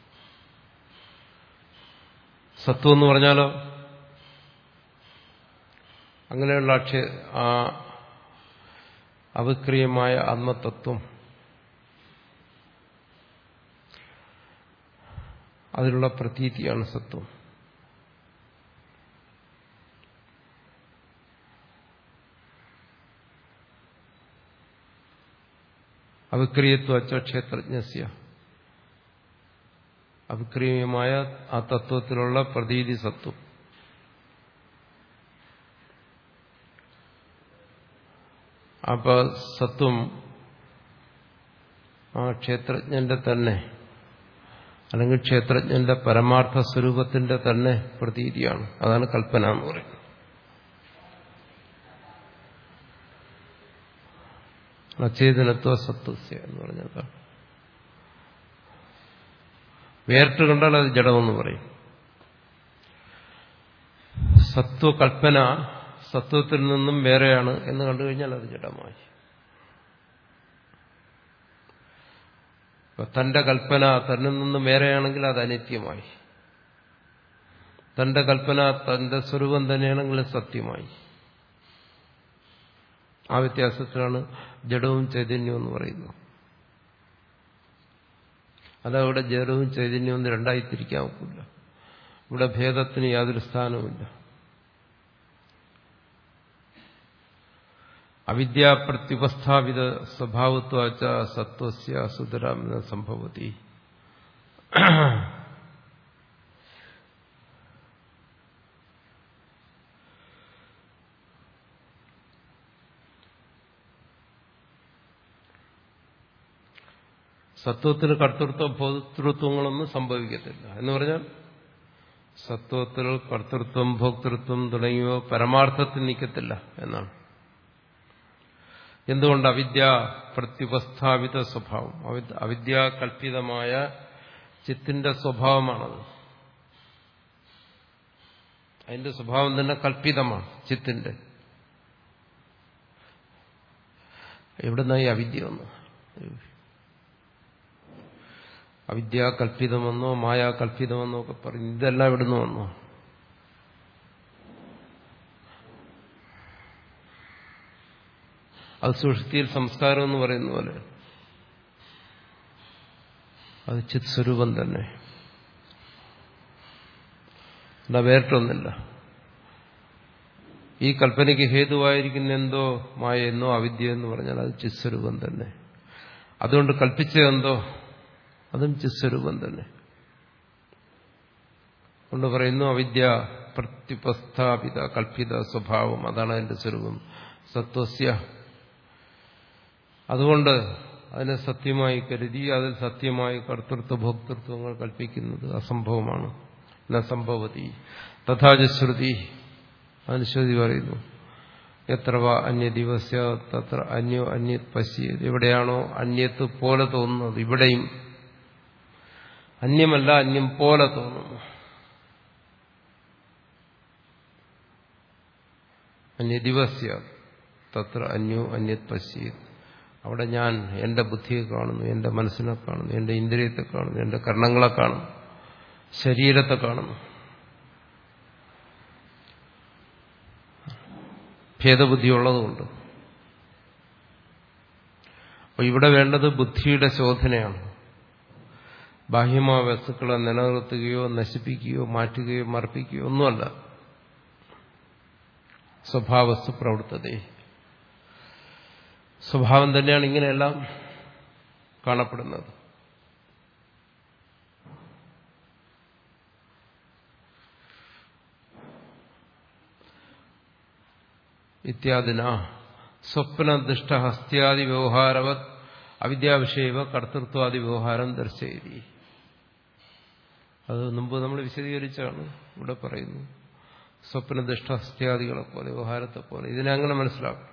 Speaker 1: സത്വം എന്ന് പറഞ്ഞാലോ അങ്ങനെയുള്ള അക്ഷേ ആ അവിക്രിയമായ ആത്മതത്വം അതിലുള്ള പ്രതീതിയാണ് സത്വം അവിക്രിയത്വ ക്ഷേത്രജ്ഞസ്യ അവിക്രിയമായ ആ തത്വത്തിലുള്ള പ്രതീതി സത്വം അപ്പൊ സത്വം ആ ക്ഷേത്രജ്ഞന്റെ തന്നെ അല്ലെങ്കിൽ ക്ഷേത്രജ്ഞന്റെ പരമാർത്ഥ സ്വരൂപത്തിന്റെ തന്നെ പ്രതീതിയാണ് അതാണ് കൽപ്പന എന്ന് പറയുന്നത് അചേതനത്വ സത്വസ്യ എന്ന് പറഞ്ഞതാണ് വേറിട്ട് കണ്ടാൽ അത് ജഡമെന്ന് പറയും സത്വകൽപ്പന സത്വത്തിൽ നിന്നും വേറെയാണ് എന്ന് കണ്ടു കഴിഞ്ഞാൽ അത് ജഡമായി തന്റെ കൽപ്പന തന്നിൽ നിന്നും വേറെയാണെങ്കിൽ അത് അനിത്യമായി തന്റെ കൽപ്പന തന്റെ സ്വരൂപം തന്നെയാണെങ്കിൽ സത്യമായി ആ വ്യത്യാസത്തിലാണ് ജഡവും ചൈതന്യവും എന്ന് പറയുന്നത് അതവിടെ ജഡവും ചൈതന്യവും എന്ന് രണ്ടായി തിരിക്കാൻ ഒക്കില്ല ഇവിടെ ഭേദത്തിന് യാതൊരു സ്ഥാനവുമില്ല അവിദ്യാപ്രത്യുപസ്ഥാപിത സ്വഭാവത്വാച്ച സത്വസ്യ സുതരാമെന്ന് സംഭവത്തി സത്വത്തിന് കർത്തൃത്വ ഭോക്തൃത്വങ്ങളൊന്നും സംഭവിക്കത്തില്ല എന്ന് പറഞ്ഞാൽ സത്വത്തിൽ കർത്തൃത്വം ഭോക്തൃത്വം തുടങ്ങിയവ പരമാർത്ഥത്തിൽ നിൽക്കത്തില്ല എന്നാണ് എന്തുകൊണ്ട് അവിദ്യ പ്രത്യുപസ്ഥാപിത സ്വഭാവം അവിദ്യാകൽപിതമായ ചിത്തിന്റെ സ്വഭാവമാണത് അതിന്റെ സ്വഭാവം തന്നെ കൽപ്പിതമാണ് ചിത്തിന്റെ എവിടുന്നായി അവിദ്യ വന്നു അവിദ്യാകൽപിതമെന്നോ മായാകൽപിതമെന്നോ ഒക്കെ പറയും ഇതെല്ലാം ഇവിടുന്ന് വന്നോ അത് സുഷ്ടിയിൽ സംസ്കാരം എന്ന് പറയുന്ന പോലെ അത് ചിത് സ്വരൂപം തന്നെ അല്ല വേറിട്ടൊന്നില്ല ഈ കൽപ്പനയ്ക്ക് ഹേതുവായിരിക്കുന്ന എന്തോ മായ എന്നോ അവിദ്യ എന്ന് പറഞ്ഞാൽ അത് ചിസ്വരൂപം തന്നെ അതുകൊണ്ട് കൽപ്പിച്ചതെന്തോ അതും ചിസ്വരൂപം തന്നെ കൊണ്ട് പറയുന്നു അവിദ്യ പ്രത്യുപസ്ഥാപിത കൽപ്പിത സ്വഭാവം അതാണ് അതിന്റെ സ്വരൂപം സത്വസ്യ അതുകൊണ്ട് അതിനെ സത്യമായി കരുതി അതിൽ സത്യമായി കർത്തൃത്വ ഭോക്തൃത്വങ്ങൾ കൽപ്പിക്കുന്നത് അസംഭവമാണ് ന സംഭവതി തഥാച ശ്രുതി അതിന് ശ്രുതി പറയുന്നു എത്ര വാ അന്യ ദിവസ്യ തത്ര അന്യോ അന്യ പശ്യത് എവിടെയാണോ അന്യത്ത് പോലെ തോന്നുന്നത് ഇവിടെയും അന്യമല്ല അന്യം പോലെ തോന്നുന്നു അന്യ ദിവസ്യ തത്ര അന്യോ അന്യത് പശ്യത് അവിടെ ഞാൻ എന്റെ ബുദ്ധിയെ കാണുന്നു എന്റെ മനസ്സിനെ കാണുന്നു എന്റെ ഇന്ദ്രിയത്തെ കാണുന്നു എന്റെ കർണങ്ങളെ കാണുന്നു ശരീരത്തെ കാണുന്നു ഭേദബുദ്ധി ഉള്ളതുകൊണ്ട് അപ്പോൾ ഇവിടെ വേണ്ടത് ബുദ്ധിയുടെ ശോധനയാണ് ബാഹ്യമായ വസ്തുക്കളെ നിലനിർത്തുകയോ നശിപ്പിക്കുകയോ മാറ്റുകയോ മർപ്പിക്കുകയോ ഒന്നുമല്ല സ്വഭാവസ്തു പ്രവർത്തതയെ സ്വഭാവം തന്നെയാണ് ഇങ്ങനെയെല്ലാം കാണപ്പെടുന്നത് ഇത്യാദിന സ്വപ്നദുഷ്ട ഹസ്ത്യാദി വ്യവഹാരവത് അവിദ്യാവിഷയവ കർത്തൃത്വാദി വ്യവഹാരം ദർശയതി അത് മുമ്പ് നമ്മൾ വിശദീകരിച്ചാണ് ഇവിടെ പറയുന്നു സ്വപ്നദുഷ്ട ഹസ്ത്യാദികളെ പോലെ വ്യവഹാരത്തെ പോലെ ഇതിനെ അങ്ങനെ മനസ്സിലാക്കും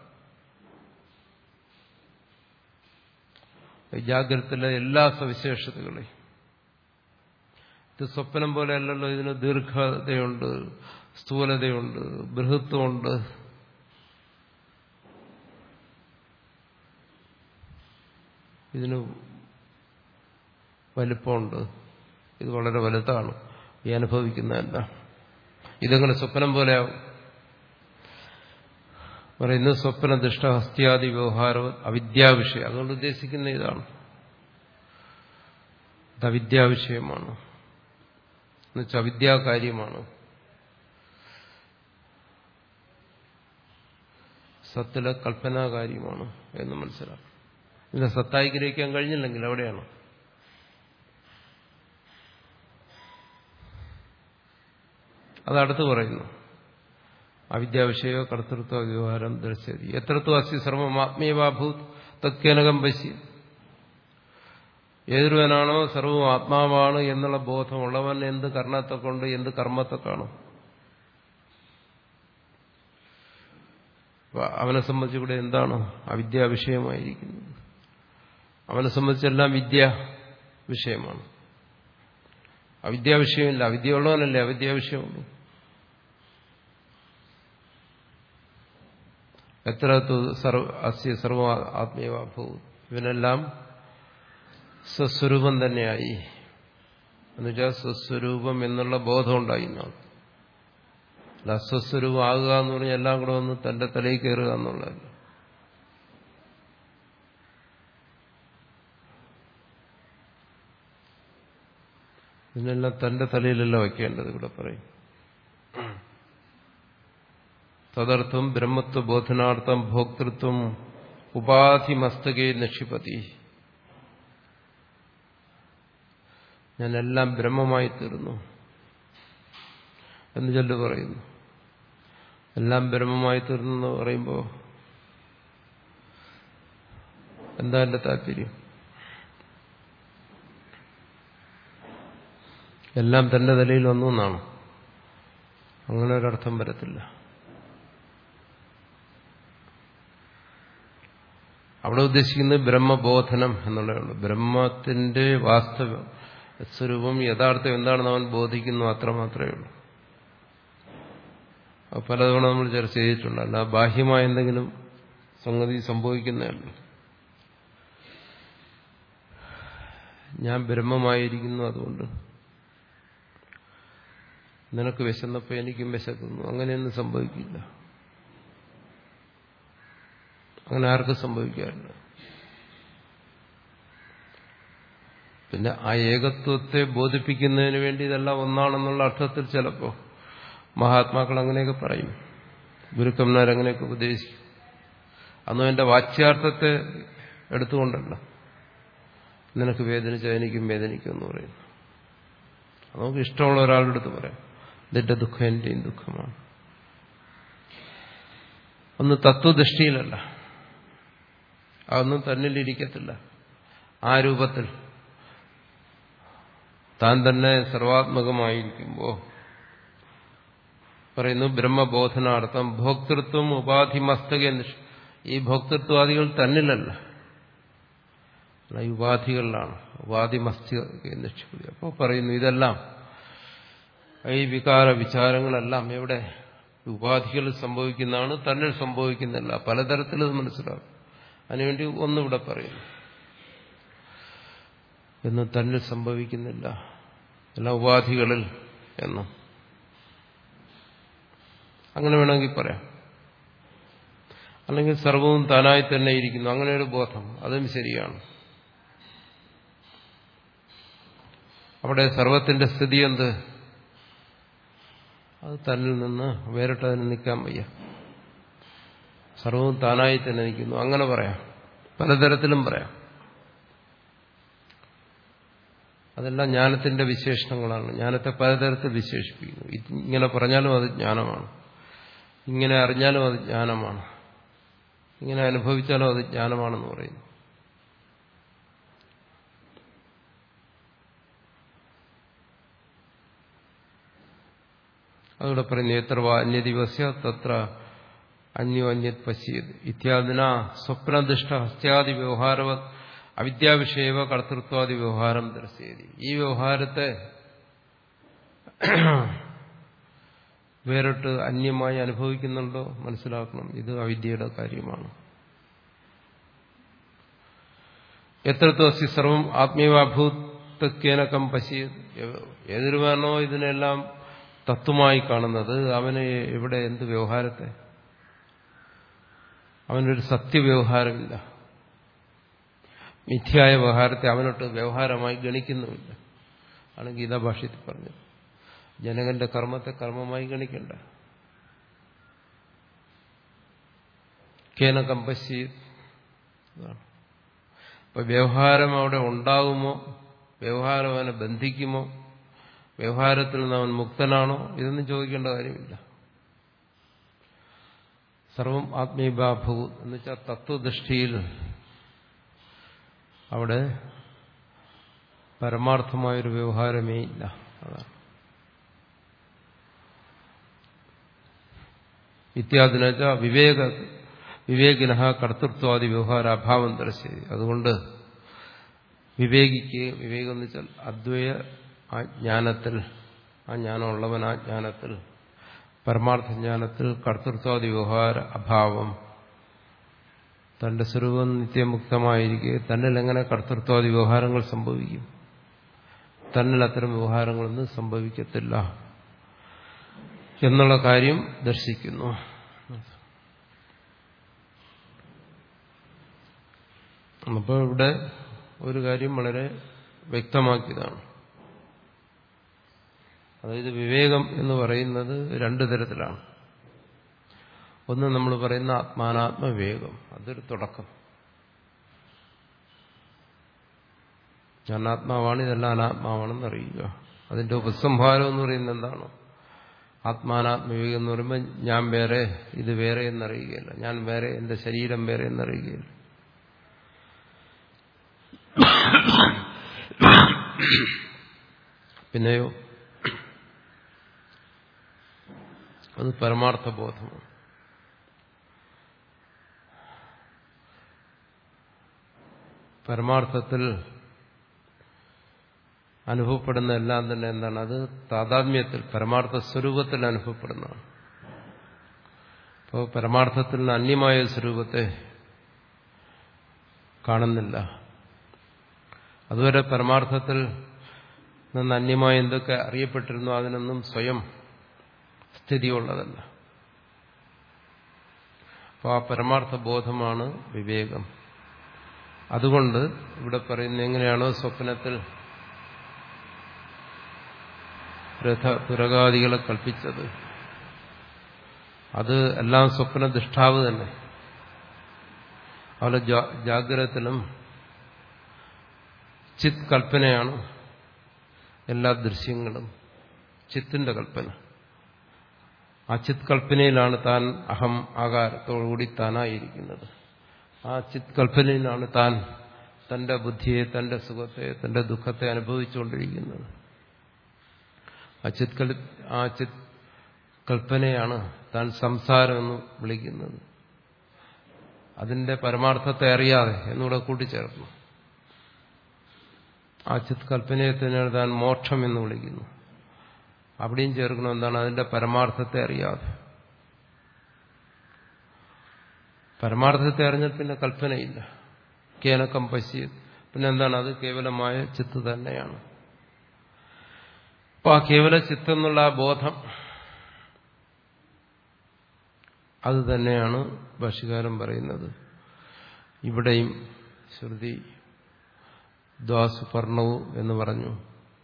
Speaker 1: ജാഗ്രതത്തിലെ എല്ലാ സവിശേഷതകളെയും ഇത് സ്വപ്നം പോലെ അല്ലല്ലോ ഇതിന് ദീർഘതയുണ്ട് സ്ഥൂലതയുണ്ട് ബൃഹത്വമുണ്ട് ഇതിന് വലിപ്പമുണ്ട് ഇത് വളരെ വലുതാണ് ഈ അനുഭവിക്കുന്നതല്ല ഇതങ്ങനെ സ്വപ്നം പോലെയാവും പറയുന്നത് സ്വപ്ന ദുഷ്ടഹസ്ത്യാദി വ്യവഹാരം അവിദ്യാവിഷയം അതുകൊണ്ട് ഉദ്ദേശിക്കുന്ന ഇതാണ് ഇത് അവിദ്യാവിഷയമാണ് എന്നുവെച്ചാൽ അവിദ്യാകാര്യമാണ് സത്തിലെ കൽപ്പനാകാര്യമാണ് എന്ന് മനസ്സിലാക്കും ഇതിനെ സത്തായി ഗ്രഹിക്കാൻ കഴിഞ്ഞില്ലെങ്കിൽ അവിടെയാണ് അതടുത്ത് പറയുന്നു അവിദ്യാവിഷയോ കർത്തൃത്വ വ്യവഹാരം ദർശതി എത്രത്വം അസ്തി സർവം ആത്മീയവാഭൂത് തത്കനകം പശ്യ ഏതൊരുവനാണോ സർവവും ആത്മാവാണ് എന്നുള്ള ബോധമുള്ളവൻ എന്ത് കർണത്തെ കൊണ്ട് എന്ത് കർമ്മത്തെ കാണും അവനെ സംബന്ധിച്ച് ഇവിടെ എന്താണ് അവിദ്യാ വിഷയമായിരിക്കുന്നത് അവനെ സംബന്ധിച്ചെല്ലാം വിദ്യ വിഷയമാണ് അവിദ്യാ വിഷയമില്ല അവിദ്യ ഉള്ളവനല്ലേ അവിദ്യാ വിഷയമുള്ളൂ എത്ര അസ്യ സർവ ആത്മീയവാഭൂ ഇവനെല്ലാം സ്വസ്വരൂപം തന്നെയായി എന്നുവെച്ചാൽ സ്വസ്വരൂപം എന്നുള്ള ബോധം ഉണ്ടായി അല്ല അസ്വസ്വരൂപം ആകുക എന്ന് പറഞ്ഞാൽ എല്ലാം കൂടെ ഒന്ന് തന്റെ തലയിൽ കയറുക എന്നുള്ളതല്ല ഇതിനെല്ലാം തന്റെ തലയിലല്ല വയ്ക്കേണ്ടത് ഇവിടെ പറയും തദർത്ഥം ബ്രഹ്മത്വ ബോധനാർത്ഥം ഭോക്തൃത്വം ഉപാധി മസ്തകെ നിക്ഷിപതി ഞാനെല്ലാം ബ്രഹ്മമായി തീർന്നു എന്ന് ചൊല്ലു പറയുന്നു എല്ലാം ബ്രഹ്മമായി തീർന്നു എന്ന് പറയുമ്പോൾ എന്താ എന്റെ താല്പര്യം എല്ലാം തന്റെ തലയിൽ വന്നു എന്നാണ് അങ്ങനെ ഒരർത്ഥം വരത്തില്ല അവിടെ ഉദ്ദേശിക്കുന്നത് ബ്രഹ്മബോധനം എന്നുള്ളതാണ് ബ്രഹ്മത്തിന്റെ വാസ്തവ സ്വരൂപം യഥാർത്ഥം എന്താണെന്ന് അവൻ ബോധിക്കുന്നു അത്രമാത്രമേ ഉള്ളൂ പലതവണ നമ്മൾ ചർച്ച ചെയ്തിട്ടുണ്ട് അല്ല ബാഹ്യമായ എന്തെങ്കിലും സംഗതി സംഭവിക്കുന്നതല്ല ഞാൻ ബ്രഹ്മമായിരിക്കുന്നു അതുകൊണ്ട് നിനക്ക് വിശന്നപ്പോൾ എനിക്കും വിശക്കുന്നു അങ്ങനെയൊന്നും സംഭവിക്കില്ല അങ്ങനെ ആർക്കും സംഭവിക്കാറില്ല പിന്നെ ആ ഏകത്വത്തെ ബോധിപ്പിക്കുന്നതിന് വേണ്ടി ഇതെല്ലാം ഒന്നാണെന്നുള്ള അർത്ഥത്തിൽ ചിലപ്പോൾ മഹാത്മാക്കൾ അങ്ങനെയൊക്കെ പറയും ഗുരുക്കന്മാർ അങ്ങനെയൊക്കെ ഉപദേശിക്കും അന്നും എന്റെ വാച്യാർത്ഥത്തെ എടുത്തുകൊണ്ടല്ല നിനക്ക് വേദനിച്ച എനിക്കും വേദനിക്കും എന്ന് പറയുന്നു നമുക്ക് ഇഷ്ടമുള്ള ഒരാളുടെ അടുത്ത് പറയാം നിന്റെ ദുഃഖം എന്റെയും ദുഃഖമാണ് ഒന്ന് തത്വദൃഷ്ടിയിലല്ല അതൊന്നും തന്നിലിരിക്കത്തില്ല ആ രൂപത്തിൽ താൻ തന്നെ സർവാത്മകമായിരിക്കുമ്പോൾ പറയുന്നു ബ്രഹ്മബോധനാർത്ഥം ഭോക്തൃത്വം ഉപാധിമസ്തക ഈ ഭോക്തൃത്വാദികൾ തന്നിലല്ല ഈ ഉപാധികളിലാണ് ഉപാധി മസ്തിക നിക്ഷേപി അപ്പോൾ പറയുന്നു ഇതെല്ലാം ഈ വികാര വിചാരങ്ങളെല്ലാം എവിടെ ഉപാധികളിൽ സംഭവിക്കുന്നതാണ് തന്നിൽ സംഭവിക്കുന്നില്ല പലതരത്തിൽ ഇത് മനസ്സിലാവും അതിനുവേണ്ടി ഒന്നിവിടെ പറയുന്നു എന്ന് തന്നിൽ സംഭവിക്കുന്നില്ല എല്ലാ ഉപാധികളിൽ എന്നും അങ്ങനെ വേണമെങ്കിൽ പറയാം അല്ലെങ്കിൽ സർവവും താനായി തന്നെ ഇരിക്കുന്നു അങ്ങനെ ഒരു ബോധം അതും ശരിയാണ് അവിടെ സർവത്തിന്റെ സ്ഥിതി എന്ത് അത് തന്നിൽ നിന്ന് വേറിട്ടതിന് നിൽക്കാൻ വയ്യ സർവവും താനായി തന്നെ നിൽക്കുന്നു അങ്ങനെ പറയാം പലതരത്തിലും പറയാം അതെല്ലാം ജ്ഞാനത്തിന്റെ വിശേഷണങ്ങളാണ് ജ്ഞാനത്തെ പലതരത്തിൽ വിശേഷിപ്പിക്കുന്നു ഇങ്ങനെ പറഞ്ഞാലും അത് ജ്ഞാനമാണ് ഇങ്ങനെ അറിഞ്ഞാലും അത് ജ്ഞാനമാണ് ഇങ്ങനെ അനുഭവിച്ചാലും അത് ജ്ഞാനമാണെന്ന് പറയുന്നു അതുകൂടെ പറയുന്നു എത്ര അന്യദിവസ്യ തത്ര അന്യോ അന്യത് പശ്യത് ഇത്യാദിന സ്വപ്നദിഷ്ട ഹസ്ത്യാദി വ്യവഹാരവ അവിദ്യാവിഷയവ കർത്തൃത്വാദി വ്യവഹാരം ദർശയതി ഈ വ്യവഹാരത്തെ വേറിട്ട് അന്യമായി അനുഭവിക്കുന്നുണ്ടോ മനസ്സിലാക്കണം ഇത് അവിദ്യയുടെ കാര്യമാണ് എത്രത്വസി സർവം ആത്മീയവാഭൂതക്കേനക്കം പശി ഏതൊരുവാനോ ഇതിനെല്ലാം തത്വമായി കാണുന്നത് അവന് ഇവിടെ എന്ത് വ്യവഹാരത്തെ അവനൊരു സത്യവ്യവഹാരമില്ല മിഥ്യായ വ്യവഹാരത്തെ അവനൊട്ട് വ്യവഹാരമായി ഗണിക്കുന്നുമില്ല ആണ് ഗീതാഭാഷ്യത്തിൽ പറഞ്ഞത് ജനകന്റെ കർമ്മത്തെ കർമ്മമായി ഗണിക്കണ്ട കേന കമ്പശി അപ്പൊ വ്യവഹാരം അവിടെ ഉണ്ടാകുമോ വ്യവഹാരം അവനെ ബന്ധിക്കുമോ വ്യവഹാരത്തിൽ നിന്ന് അവൻ മുക്തനാണോ ഇതൊന്നും ചോദിക്കേണ്ട കാര്യമില്ല സർവം ആത്മീയഭാഭൂ എന്ന് വെച്ചാൽ തത്വദൃഷ്ടിയിൽ അവിടെ പരമാർത്ഥമായൊരു വ്യവഹാരമേ ഇല്ല അതാണ് ഇത്യാദിന വിവേക വിവേകിന കർത്തൃത്വാദി വ്യവഹാര അഭാവം ദർശിച്ചത് അതുകൊണ്ട് വിവേകിക്ക് വിവേകം എന്ന് വെച്ചാൽ അദ്വയ ആ ജ്ഞാനത്തിൽ ആ ജ്ഞാനമുള്ളവൻ ആ ജ്ഞാനത്തിൽ പരമാർത്ഥ ജ്ഞാനത്തിൽ കർത്തൃത്വാദി വ്യവഹാര അഭാവം തന്റെ സ്വരൂപം നിത്യമുക്തമായിരിക്കെ തന്നിൽ എങ്ങനെ കർത്തൃത്വാദി വ്യവഹാരങ്ങൾ സംഭവിക്കും തന്നിൽ അത്തരം വ്യവഹാരങ്ങളൊന്നും സംഭവിക്കത്തില്ല എന്നുള്ള കാര്യം ദർശിക്കുന്നു അപ്പോൾ ഇവിടെ ഒരു കാര്യം വളരെ വ്യക്തമാക്കിയതാണ് അതായത് വിവേകം എന്ന് പറയുന്നത് രണ്ടു തരത്തിലാണ് ഒന്ന് നമ്മൾ പറയുന്ന ആത്മാനാത്മ വിവേകം അതൊരു തുടക്കം ഞാൻ ആത്മാവാണ് ഇതെല്ലാം അനാത്മാവാണെന്ന് അറിയുക അതിന്റെ ഉപസംഹാരം എന്ന് പറയുന്നത് എന്താണ് ആത്മാനാത്മവിവേകം എന്ന് പറയുമ്പോൾ ഞാൻ വേറെ ഇത് വേറെ എന്നറിയുകയില്ല ഞാൻ വേറെ എന്റെ ശരീരം വേറെ എന്നറിയുകയില്ല പിന്നെയോ അത് പരമാർത്ഥ ബോധമാണ് പരമാർത്ഥത്തിൽ അനുഭവപ്പെടുന്ന എല്ലാം തന്നെ എന്താണ് അത് താതാത്മ്യത്തിൽ പരമാർത്ഥ സ്വരൂപത്തിൽ അനുഭവപ്പെടുന്നതാണ് അപ്പോൾ പരമാർത്ഥത്തിൽ അന്യമായ സ്വരൂപത്തെ കാണുന്നില്ല അതുവരെ പരമാർത്ഥത്തിൽ നിന്ന് അന്യമായ എന്തൊക്കെ അറിയപ്പെട്ടിരുന്നു അതിനൊന്നും സ്വയം സ്ഥിതിയുള്ളതല്ല അപ്പോൾ ആ പരമാർത്ഥ ബോധമാണ് വിവേകം അതുകൊണ്ട് ഇവിടെ പറയുന്നത് എങ്ങനെയാണോ സ്വപ്നത്തിൽ രഥ തുരകാദികളെ കൽപ്പിച്ചത് അത് എല്ലാം സ്വപ്നദിഷ്ടാവ് തന്നെ അതുപോലെ ജാഗ്രതത്തിലും ചിത് കൽപ്പനയാണ് എല്ലാ ദൃശ്യങ്ങളും ചിത്തിന്റെ കൽപ്പന ആ ചിത് കൽപ്പനയിലാണ് താൻ അഹം ആകാരത്തോടുകൂടി താനായിരിക്കുന്നത് ആ ചിത് കൽപ്പനയിലാണ് താൻ തന്റെ ബുദ്ധിയെ തന്റെ സുഖത്തെ തന്റെ ദുഃഖത്തെ അനുഭവിച്ചുകൊണ്ടിരിക്കുന്നത് ആ ചിത് ആ ചിത് കൽപ്പനയാണ് താൻ സംസാരം എന്ന് വിളിക്കുന്നത് അതിന്റെ പരമാർത്ഥത്തെ അറിയാതെ എന്നൂടെ കൂട്ടിച്ചേർക്കുന്നു ആ ചിത് കൽപ്പനയെ തന്നെയാണ് താൻ മോക്ഷം എന്ന് വിളിക്കുന്നു അവിടെയും ചേർക്കണം എന്താണ് അതിന്റെ പരമാർത്ഥത്തെ അറിയാതെ പരമാർത്ഥത്തെ അറിഞ്ഞാൽ പിന്നെ കൽപ്പനയില്ല കേനക്കം പശ്യ പിന്നെ എന്താണ് അത് കേവലമായ ചിത്ത് തന്നെയാണ് അപ്പൊ ആ കേവല ചിത്തെന്നുള്ള ആ ബോധം അത് തന്നെയാണ് ഭാഷകാരൻ പറയുന്നത് ഇവിടെയും ശ്രുതി ദ്വാസുപർണവും എന്ന് പറഞ്ഞു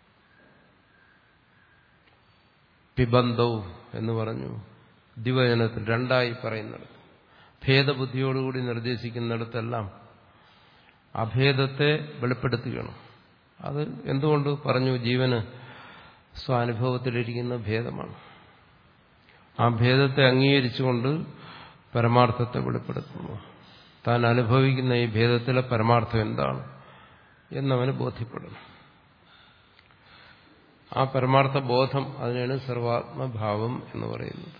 Speaker 1: പിബന്ധവും എന്ന് പറഞ്ഞു ദിവചനത്തിൽ രണ്ടായി പറയുന്നിടത്ത് ഭേദബുദ്ധിയോടുകൂടി നിർദ്ദേശിക്കുന്നിടത്തെല്ലാം അഭേദത്തെ വെളിപ്പെടുത്തുകയാണ് അത് എന്തുകൊണ്ട് പറഞ്ഞു ജീവന് സ്വാനുഭവത്തിലിരിക്കുന്ന ഭേദമാണ് ആ ഭേദത്തെ അംഗീകരിച്ചുകൊണ്ട് പരമാർത്ഥത്തെ വെളിപ്പെടുത്തുന്നു താൻ അനുഭവിക്കുന്ന ഈ ഭേദത്തിലെ പരമാർത്ഥം എന്താണ് എന്നവന് ബോധ്യപ്പെടുന്നു ആ പരമാർത്ഥ ബോധം അതിനാണ് സർവാത്മഭാവം എന്ന് പറയുന്നത്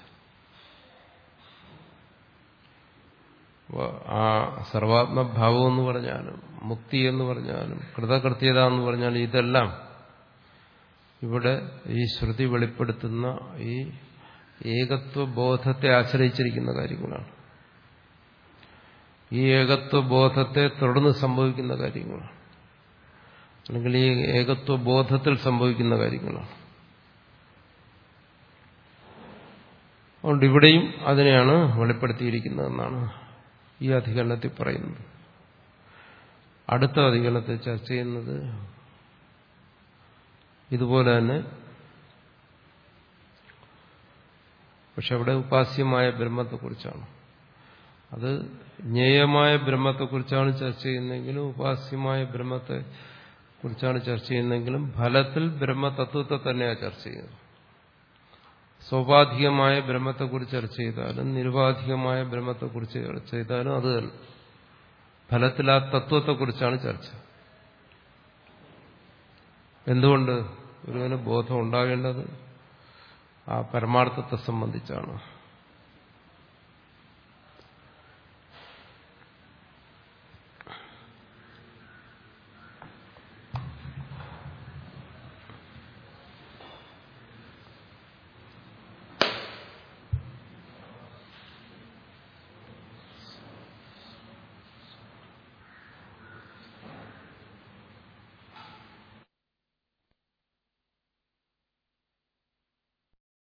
Speaker 1: ആ സർവാത്മഭാവം എന്ന് പറഞ്ഞാലും മുക്തി എന്ന് പറഞ്ഞാലും കൃതകൃത്യത എന്ന് പറഞ്ഞാലും ഇതെല്ലാം ഇവിടെ ഈ ശ്രുതി വെളിപ്പെടുത്തുന്ന ഈ ഏകത്വ ബോധത്തെ ആശ്രയിച്ചിരിക്കുന്ന കാര്യങ്ങളാണ് ഈ ഏകത്വ ബോധത്തെ തുടർന്ന് സംഭവിക്കുന്ന കാര്യങ്ങളാണ് അല്ലെങ്കിൽ ഈ ഏകത്വ ബോധത്തിൽ സംഭവിക്കുന്ന കാര്യങ്ങളാണ് അതുകൊണ്ട് ഇവിടെയും അതിനെയാണ് വെളിപ്പെടുത്തിയിരിക്കുന്നതെന്നാണ് ഈ അധികരണത്തിൽ പറയുന്നത് അടുത്ത അധികരണത്തിൽ ചർച്ച ചെയ്യുന്നത് ഇതുപോലെ തന്നെ പക്ഷെ അവിടെ ഉപാസ്യമായ ബ്രഹ്മത്തെക്കുറിച്ചാണ് അത് ജ്ഞേയമായ ബ്രഹ്മത്തെക്കുറിച്ചാണ് ചർച്ച ചെയ്യുന്നതെങ്കിലും ഉപാസ്യമായ ബ്രഹ്മത്തെ കുറിച്ചാണ് ചർച്ച ചെയ്യുന്നതെങ്കിലും ഫലത്തിൽ ബ്രഹ്മതത്വത്തെ തന്നെയാണ് ചർച്ച ചെയ്യുന്നത് സ്വാഭാധികമായ ബ്രഹ്മത്തെക്കുറിച്ച് ചർച്ച ചെയ്താലും നിരുപാധികമായ ബ്രഹ്മത്തെക്കുറിച്ച് ചർച്ച ചെയ്താലും അത് തന്നെ ഫലത്തിൽ ആ തത്വത്തെക്കുറിച്ചാണ് ചർച്ച എന്തുകൊണ്ട് ഒരുവന് ബോധം ഉണ്ടാകേണ്ടത് ആ പരമാർത്ഥത്തെ സംബന്ധിച്ചാണ്